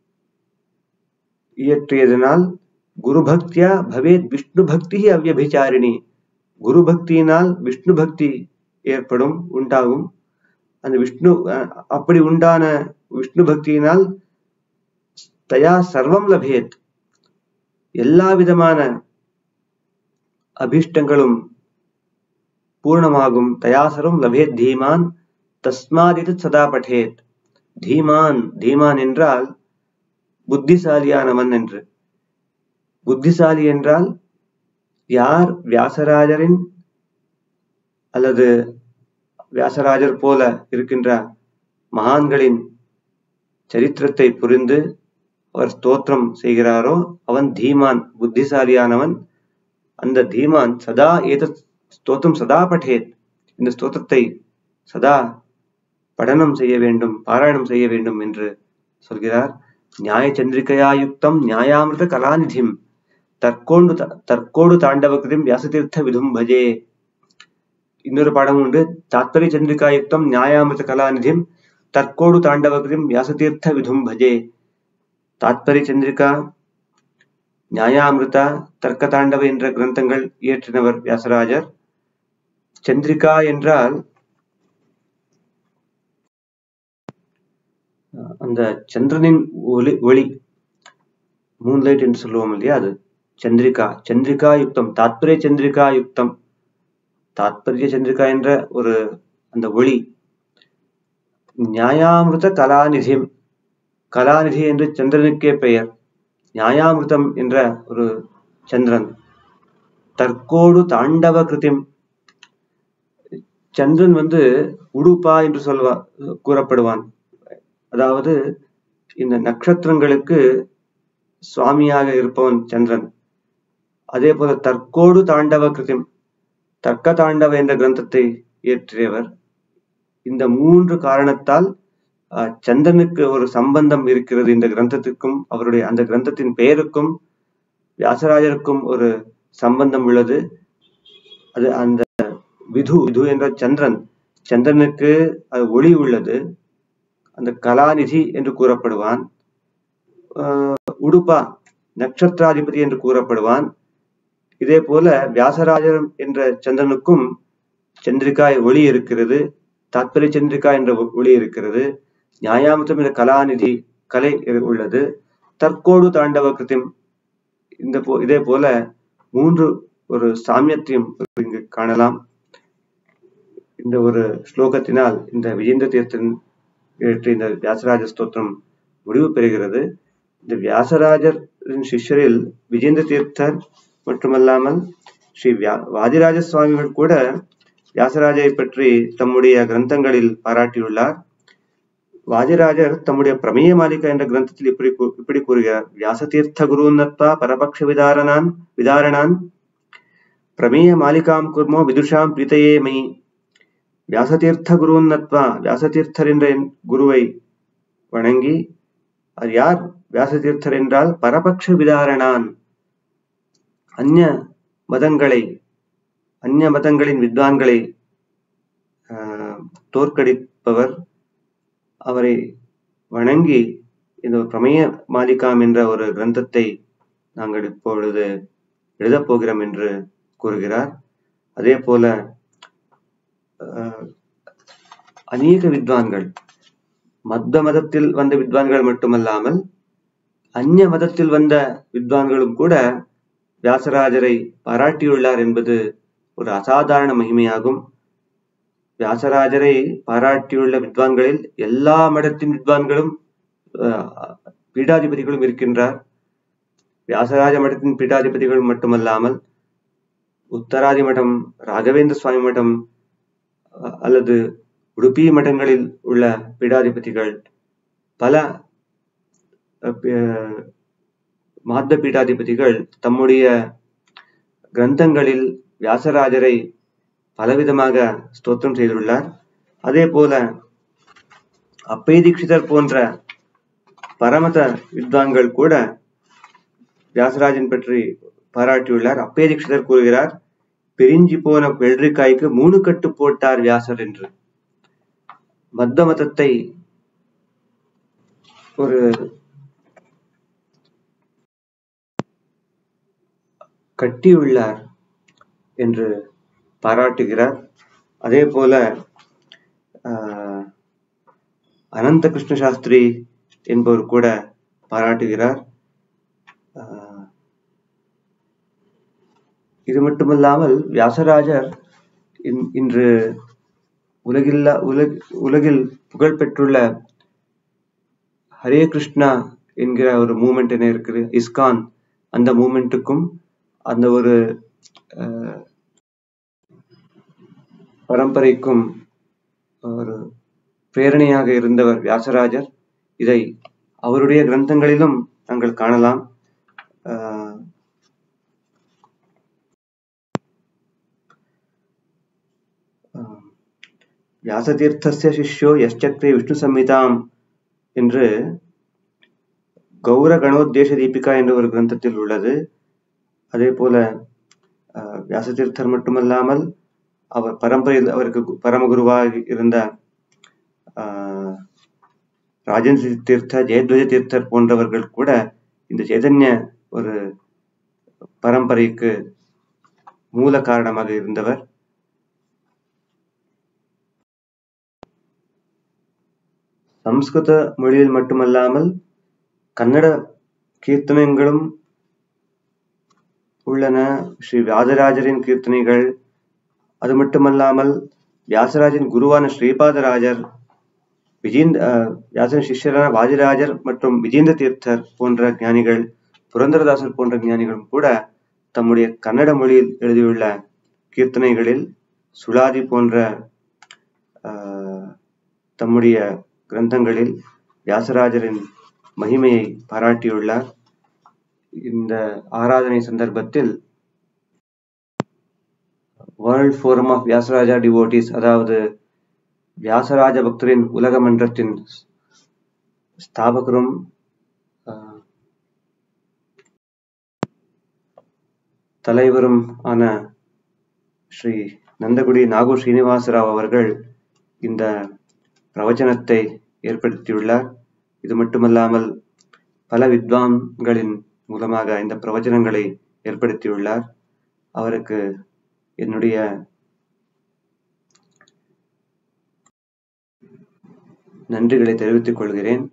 இயற்றியதனால் குரு பக்தியா பவேத் விஷ்ணு பக்தி அவ்யபிச்சாரிணி குரு பக்தியினால் விஷ்ணு பக்தி ஏற்படும் உண்டாகும் அந்த விஷ்ணு அப்படி உண்டான விஷ்ணு பக்தியினால் தயா சர்வம் லபேத் எல்லா விதமான அபிஷ்டங்களும் பூர்ணமாகும் தயாசரும் லபேத் தீமான் தஸ்மாதிது சதா பठेத் தீமான் தீமான் என்றால் புத்திசாலியானவன் என்று புத்திசாலி என்றால் யார் வியாசராஜரின் அல்லது வியாசராஜர் போல இருக்கின்ற மகான்களின் சரித்திரத்தை புரிந்து அவர் ஸ்தோத்திரம் செய்கிறாரோ அவன் தீமான் புத்திசாலியானவன் அந்த தீமான் சதா ஏத ஸ்தோத்திரம் சதா பठेத் இந்த ஸ்தோத்திரத்தை சதா படனம் செய்ய வேண்டும் பாராயணம் செய்ய வேண்டும் என்று சொல்கிறார் நியாய சந்திரிகையா யுக்தம் நியாயாமிருத கலாநிதிம் தற்கோண்டு தற்கோடு தாண்டவகிருதிம் வியாசதீர்த்த விதும் பஜே இன்னொரு பாடம் உண்டு தாத்பரிய சந்திரிகா யுக்தம் நியாயாமிருத கலாநிதிம் தற்கோடு தாண்டவகிருதிம் வியாசதீர்த்த விதும் பஜே தாத்பரிய சந்திரிகா நியாயாமிருதா தர்க்க தாண்டவ என்ற கிரந்தங்கள் இயற்றினவர் வியாசராஜர் சந்திரிகா என்றால் அந்த சந்திரனின் ஒளி ஒளி மூன்லைட் என்று சொல்லுவோம் இல்லையா அது சந்திரிகா சந்திரிகா யுக்தம் தாத்பரிய சந்திரிகா யுக்தம் தாத்பரிய சந்திரிகா என்ற ஒரு அந்த ஒளி நியாயாமிருத கலாநிதி கலாநிதி என்று சந்திரனுக்கே பெயர் நியாயாமிருதம் என்ற ஒரு சந்திரன் தற்கோடு தாண்டவ கிருத்திம் சந்திரன் வந்து உடுப்பா என்று சொல்வா கூறப்படுவான் அதாவது இந்த நட்சத்திரங்களுக்கு சுவாமியாக இருப்பவன் சந்திரன் அதே போல தற்கோடு தாண்டவ கிருத்திம் தர்க்க தாண்டவ என்ற கிரந்தத்தை இயற்றியவர் இந்த மூன்று காரணத்தால் சந்திரனுக்கு ஒரு சம்பந்தம் இருக்கிறது இந்த கிரந்தத்திற்கும் அவருடைய அந்த கிரந்தத்தின் பெயருக்கும் வியாசராஜருக்கும் ஒரு சம்பந்தம் உள்ளது அது அந்த விது விது என்ற சந்திரன் சந்திரனுக்கு அது ஒளி உள்ளது அந்த கலாநிதி என்று கூறப்படுவான் உடுப்பா நட்சத்திராதிபதி என்று கூறப்படுவான் இதே போல வியாசராஜர் என்ற சந்திரனுக்கும் சந்திரிகாய் ஒளி இருக்கிறது தாத்பரிய சந்திரிகா என்ற ஒளி இருக்கிறது நியாயாமத்தம் என்ற கலாநிதி கலை உள்ளது தற்கோடு தாண்டவ கிருத்திம் இந்த போ இதே போல மூன்று ஒரு சாமியத்தையும் இங்கு காணலாம் இந்த ஒரு ஸ்லோகத்தினால் இந்த விஜேந்திர தீர்த்தன் இந்த வியாசராஜ ஸ்தோத்திரம் முடிவு பெறுகிறது இந்த வியாசராஜரின் சிஷ்யரில் விஜேந்திர தீர்த்தர் மட்டுமல்லாமல் ஸ்ரீ வாதிராஜ சுவாமிகள் கூட வியாசராஜரை பற்றி தம்முடைய கிரந்தங்களில் பாராட்டியுள்ளார் வாதிராஜர் தம்முடைய பிரமேய மாலிகா என்ற கிரந்தத்தில் இப்படி இப்படி கூறுகிறார் வியாசதீர்த்த குருநத்வா பரபக்ஷ விதாரணான் விதாரணான் பிரமேய மாலிகாம் குர்மோ விதுஷாம் பிரீத்தையே மை வியாசதீர்த்த குருநத்வா வியாசதீர்த்தர் என்ற குருவை வணங்கி அது யார் வியாசதீர்த்தர் என்றால் பரபக்ஷ விதாரணான் அந்நிய மதங்களை அந்நிய மதங்களின் வித்வான்களை தோற்கடிப்பவர் அவரை வணங்கி இந்த பிரமேய மாலிகாம் என்ற ஒரு கிரந்தத்தை நாங்கள் இப்பொழுது எழுதப் போகிறோம் என்று கூறுகிறார் அதே போல அநேக வித்வான்கள் மத்த மதத்தில் வந்த வித்வான்கள் மட்டுமல்லாமல் அந்நிய மதத்தில் வந்த வித்வான்களும் கூட வியாசராஜரை பாராட்டியுள்ளார் என்பது ஒரு அசாதாரண மகிமையாகும் வியாசராஜரை பாராட்டியுள்ள வித்வான்களில் எல்லா மடத்தின் வித்வான்களும் பீடாதிபதிகளும் இருக்கின்றார் வியாசராஜ மடத்தின் பீடாதிபதிகள் மட்டுமல்லாமல் உத்தராதி மடம் ராகவேந்திர சுவாமி மடம் அல்லது உடுப்பி மடங்களில் உள்ள பீடாதிபதிகள் பல மாத்த பீடாதிபதிகள் தம்முடைய கிரந்தங்களில் வியாசராஜரை பலவிதமாக ஸ்தோத்திரம் செய்துள்ளார் அதே போல அப்பை தீட்சிதர் போன்ற பரமத வித்வான்கள் கூட வியாசராஜன் பற்றி பாராட்டியுள்ளார் அப்பே தீட்சிதர் கூறுகிறார் பிரிஞ்சு போன வெள்ளரிக்காய்க்கு மூணு கட்டு போட்டார் வியாசர் என்று மத்த மதத்தை ஒரு கட்டியுள்ளார் என்று பாராட்டுகிறார் அதே போல ஆஹ், அனந்த கிருஷ்ண சாஸ்திரி என்பவர் கூட பாராட்டுகிறார் ஆஹ், இது மட்டுமல்லாமல் வியாசராஜர் இன்- இன்று உலகில்லா உலக உலகில் புகழ் பெற்றுள்ள ஹரே கிருஷ்ணா என்கிற ஒரு மூமெண்ட் என்ன இருக்குது இஸ்கான் அந்த மூமெண்ட்டுக்கும் அந்த ஒரு அஹ், பரம்பரைக்கும் ஒரு பிரேரணையாக இருந்தவர் வியாசராஜர் இதை அவருடைய கிரந்தங்களிலும் நாங்கள் காணலாம் அஹ், அஹ், வியாசதீர்த்தஸ்ய சிஷ்யோ யஷ்சக்ரே விஷ்ணு சம்ஹிதாம் என்று கௌர கணோத்தேச தீபிகா என்ற ஒரு கிரந்தத்தில் உள்ளது அதே போல அஹ், வியாசதீர்த்தர் மட்டுமல்லாமல் அவர் பரம்பரையில் அவருக்கு கு- பரமகுருவாக இருந்த ஆஹ், ராஜேந்திர தீர்த்த ஜெயத்வஜ தீர்த்தர் போன்றவர்கள் கூட இந்த சைதன்ய ஒரு பரம்பரைக்கு மூல காரணமாக இருந்தவர் சம்ஸ்கிருத மொழியில் மட்டுமல்லாமல் கன்னட கீர்த்தனங்களும் உள்ளன ஸ்ரீ வியாசராஜரின் கீர்த்தனைகள் அது மட்டுமல்லாமல் வியாசராஜின் குருவான ஸ்ரீபாதராஜர் விஜேந்த அஹ், வியாசன் சிஷ்யரான வாதிராஜர் மற்றும் விஜேந்திர தீர்த்தர் போன்ற ஞானிகள் புரந்தரதாசர் போன்ற ஞானிகளும் கூட தம்முடைய கன்னட மொழியில் எழுதியுள்ள கீர்த்தனைகளில் சுளாதி போன்ற ஆஹ், தம்முடைய கிரந்தங்களில் வியாசராஜரின் மகிமையை பாராட்டியுள்ளார் இந்த ஆராதனை சந்தர்ப்பத்தில் world forum of Vyasaraja devotees அதாவது வியாசராஜ பக்தரின் உலக மன்றத்தின் ஸ்தாபகரும் ஆஹ், தலைவரும் ஆன ஸ்ரீ நந்தகுடி நாகூர் ஸ்ரீனிவாசராவ் அவர்கள் இந்த பிரவச்சனத்தை ஏற்படுத்தியுள்ளார் இது மட்டுமல்லாமல் பல வித்வான்களின் மூலமாக இந்த பிரவச்சனங்களை ஏற்படுத்தியுள்ளார் அவருக்கு என்னுடைய நன்றிகளை தெரிவித்துக் கொள்கிறேன்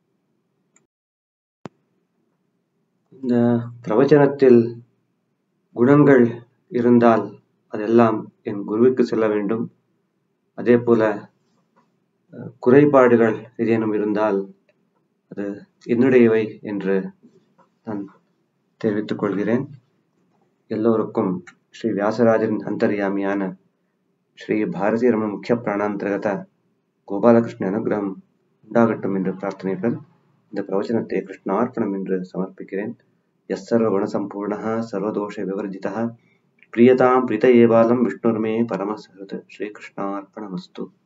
இந்த பிரவச்சனத்தில் குணங்கள் இருந்தால் அதெல்லாம் என் குருவுக்கு செல்ல வேண்டும் அதே போல அஹ், குறைபாடுகள் ஏதேனும் இருந்தால் அது என்னுடையவை என்று நான் தெரிவித்துக் கொள்கிறேன் எல்லோருக்கும் ஸ்ரீ வியாசராஜரின் அந்தர்யாமியான ஸ்ரீ பாரதி ரமண முக்கிய பிராணாந்தர்கத கோபாலகிருஷ்ண அனுகிரகம் உண்டாகட்டும் என்று பிரார்த்தனையுடன் இந்த பிரவச்சனத்தை கிருஷ்ணார்ப்பணம் என்று சமர்ப்பிக்கிறேன் எஸ் சர்வ குணசம்பூர்ணः சர்வதோஷ விவர்ஜிதः பிரியதாம் பிரித ஏவாலம் விஷ்ணுர்மே பரமசஹத் ஸ்ரீகிருஷ்ணார்ப்பணமஸ்து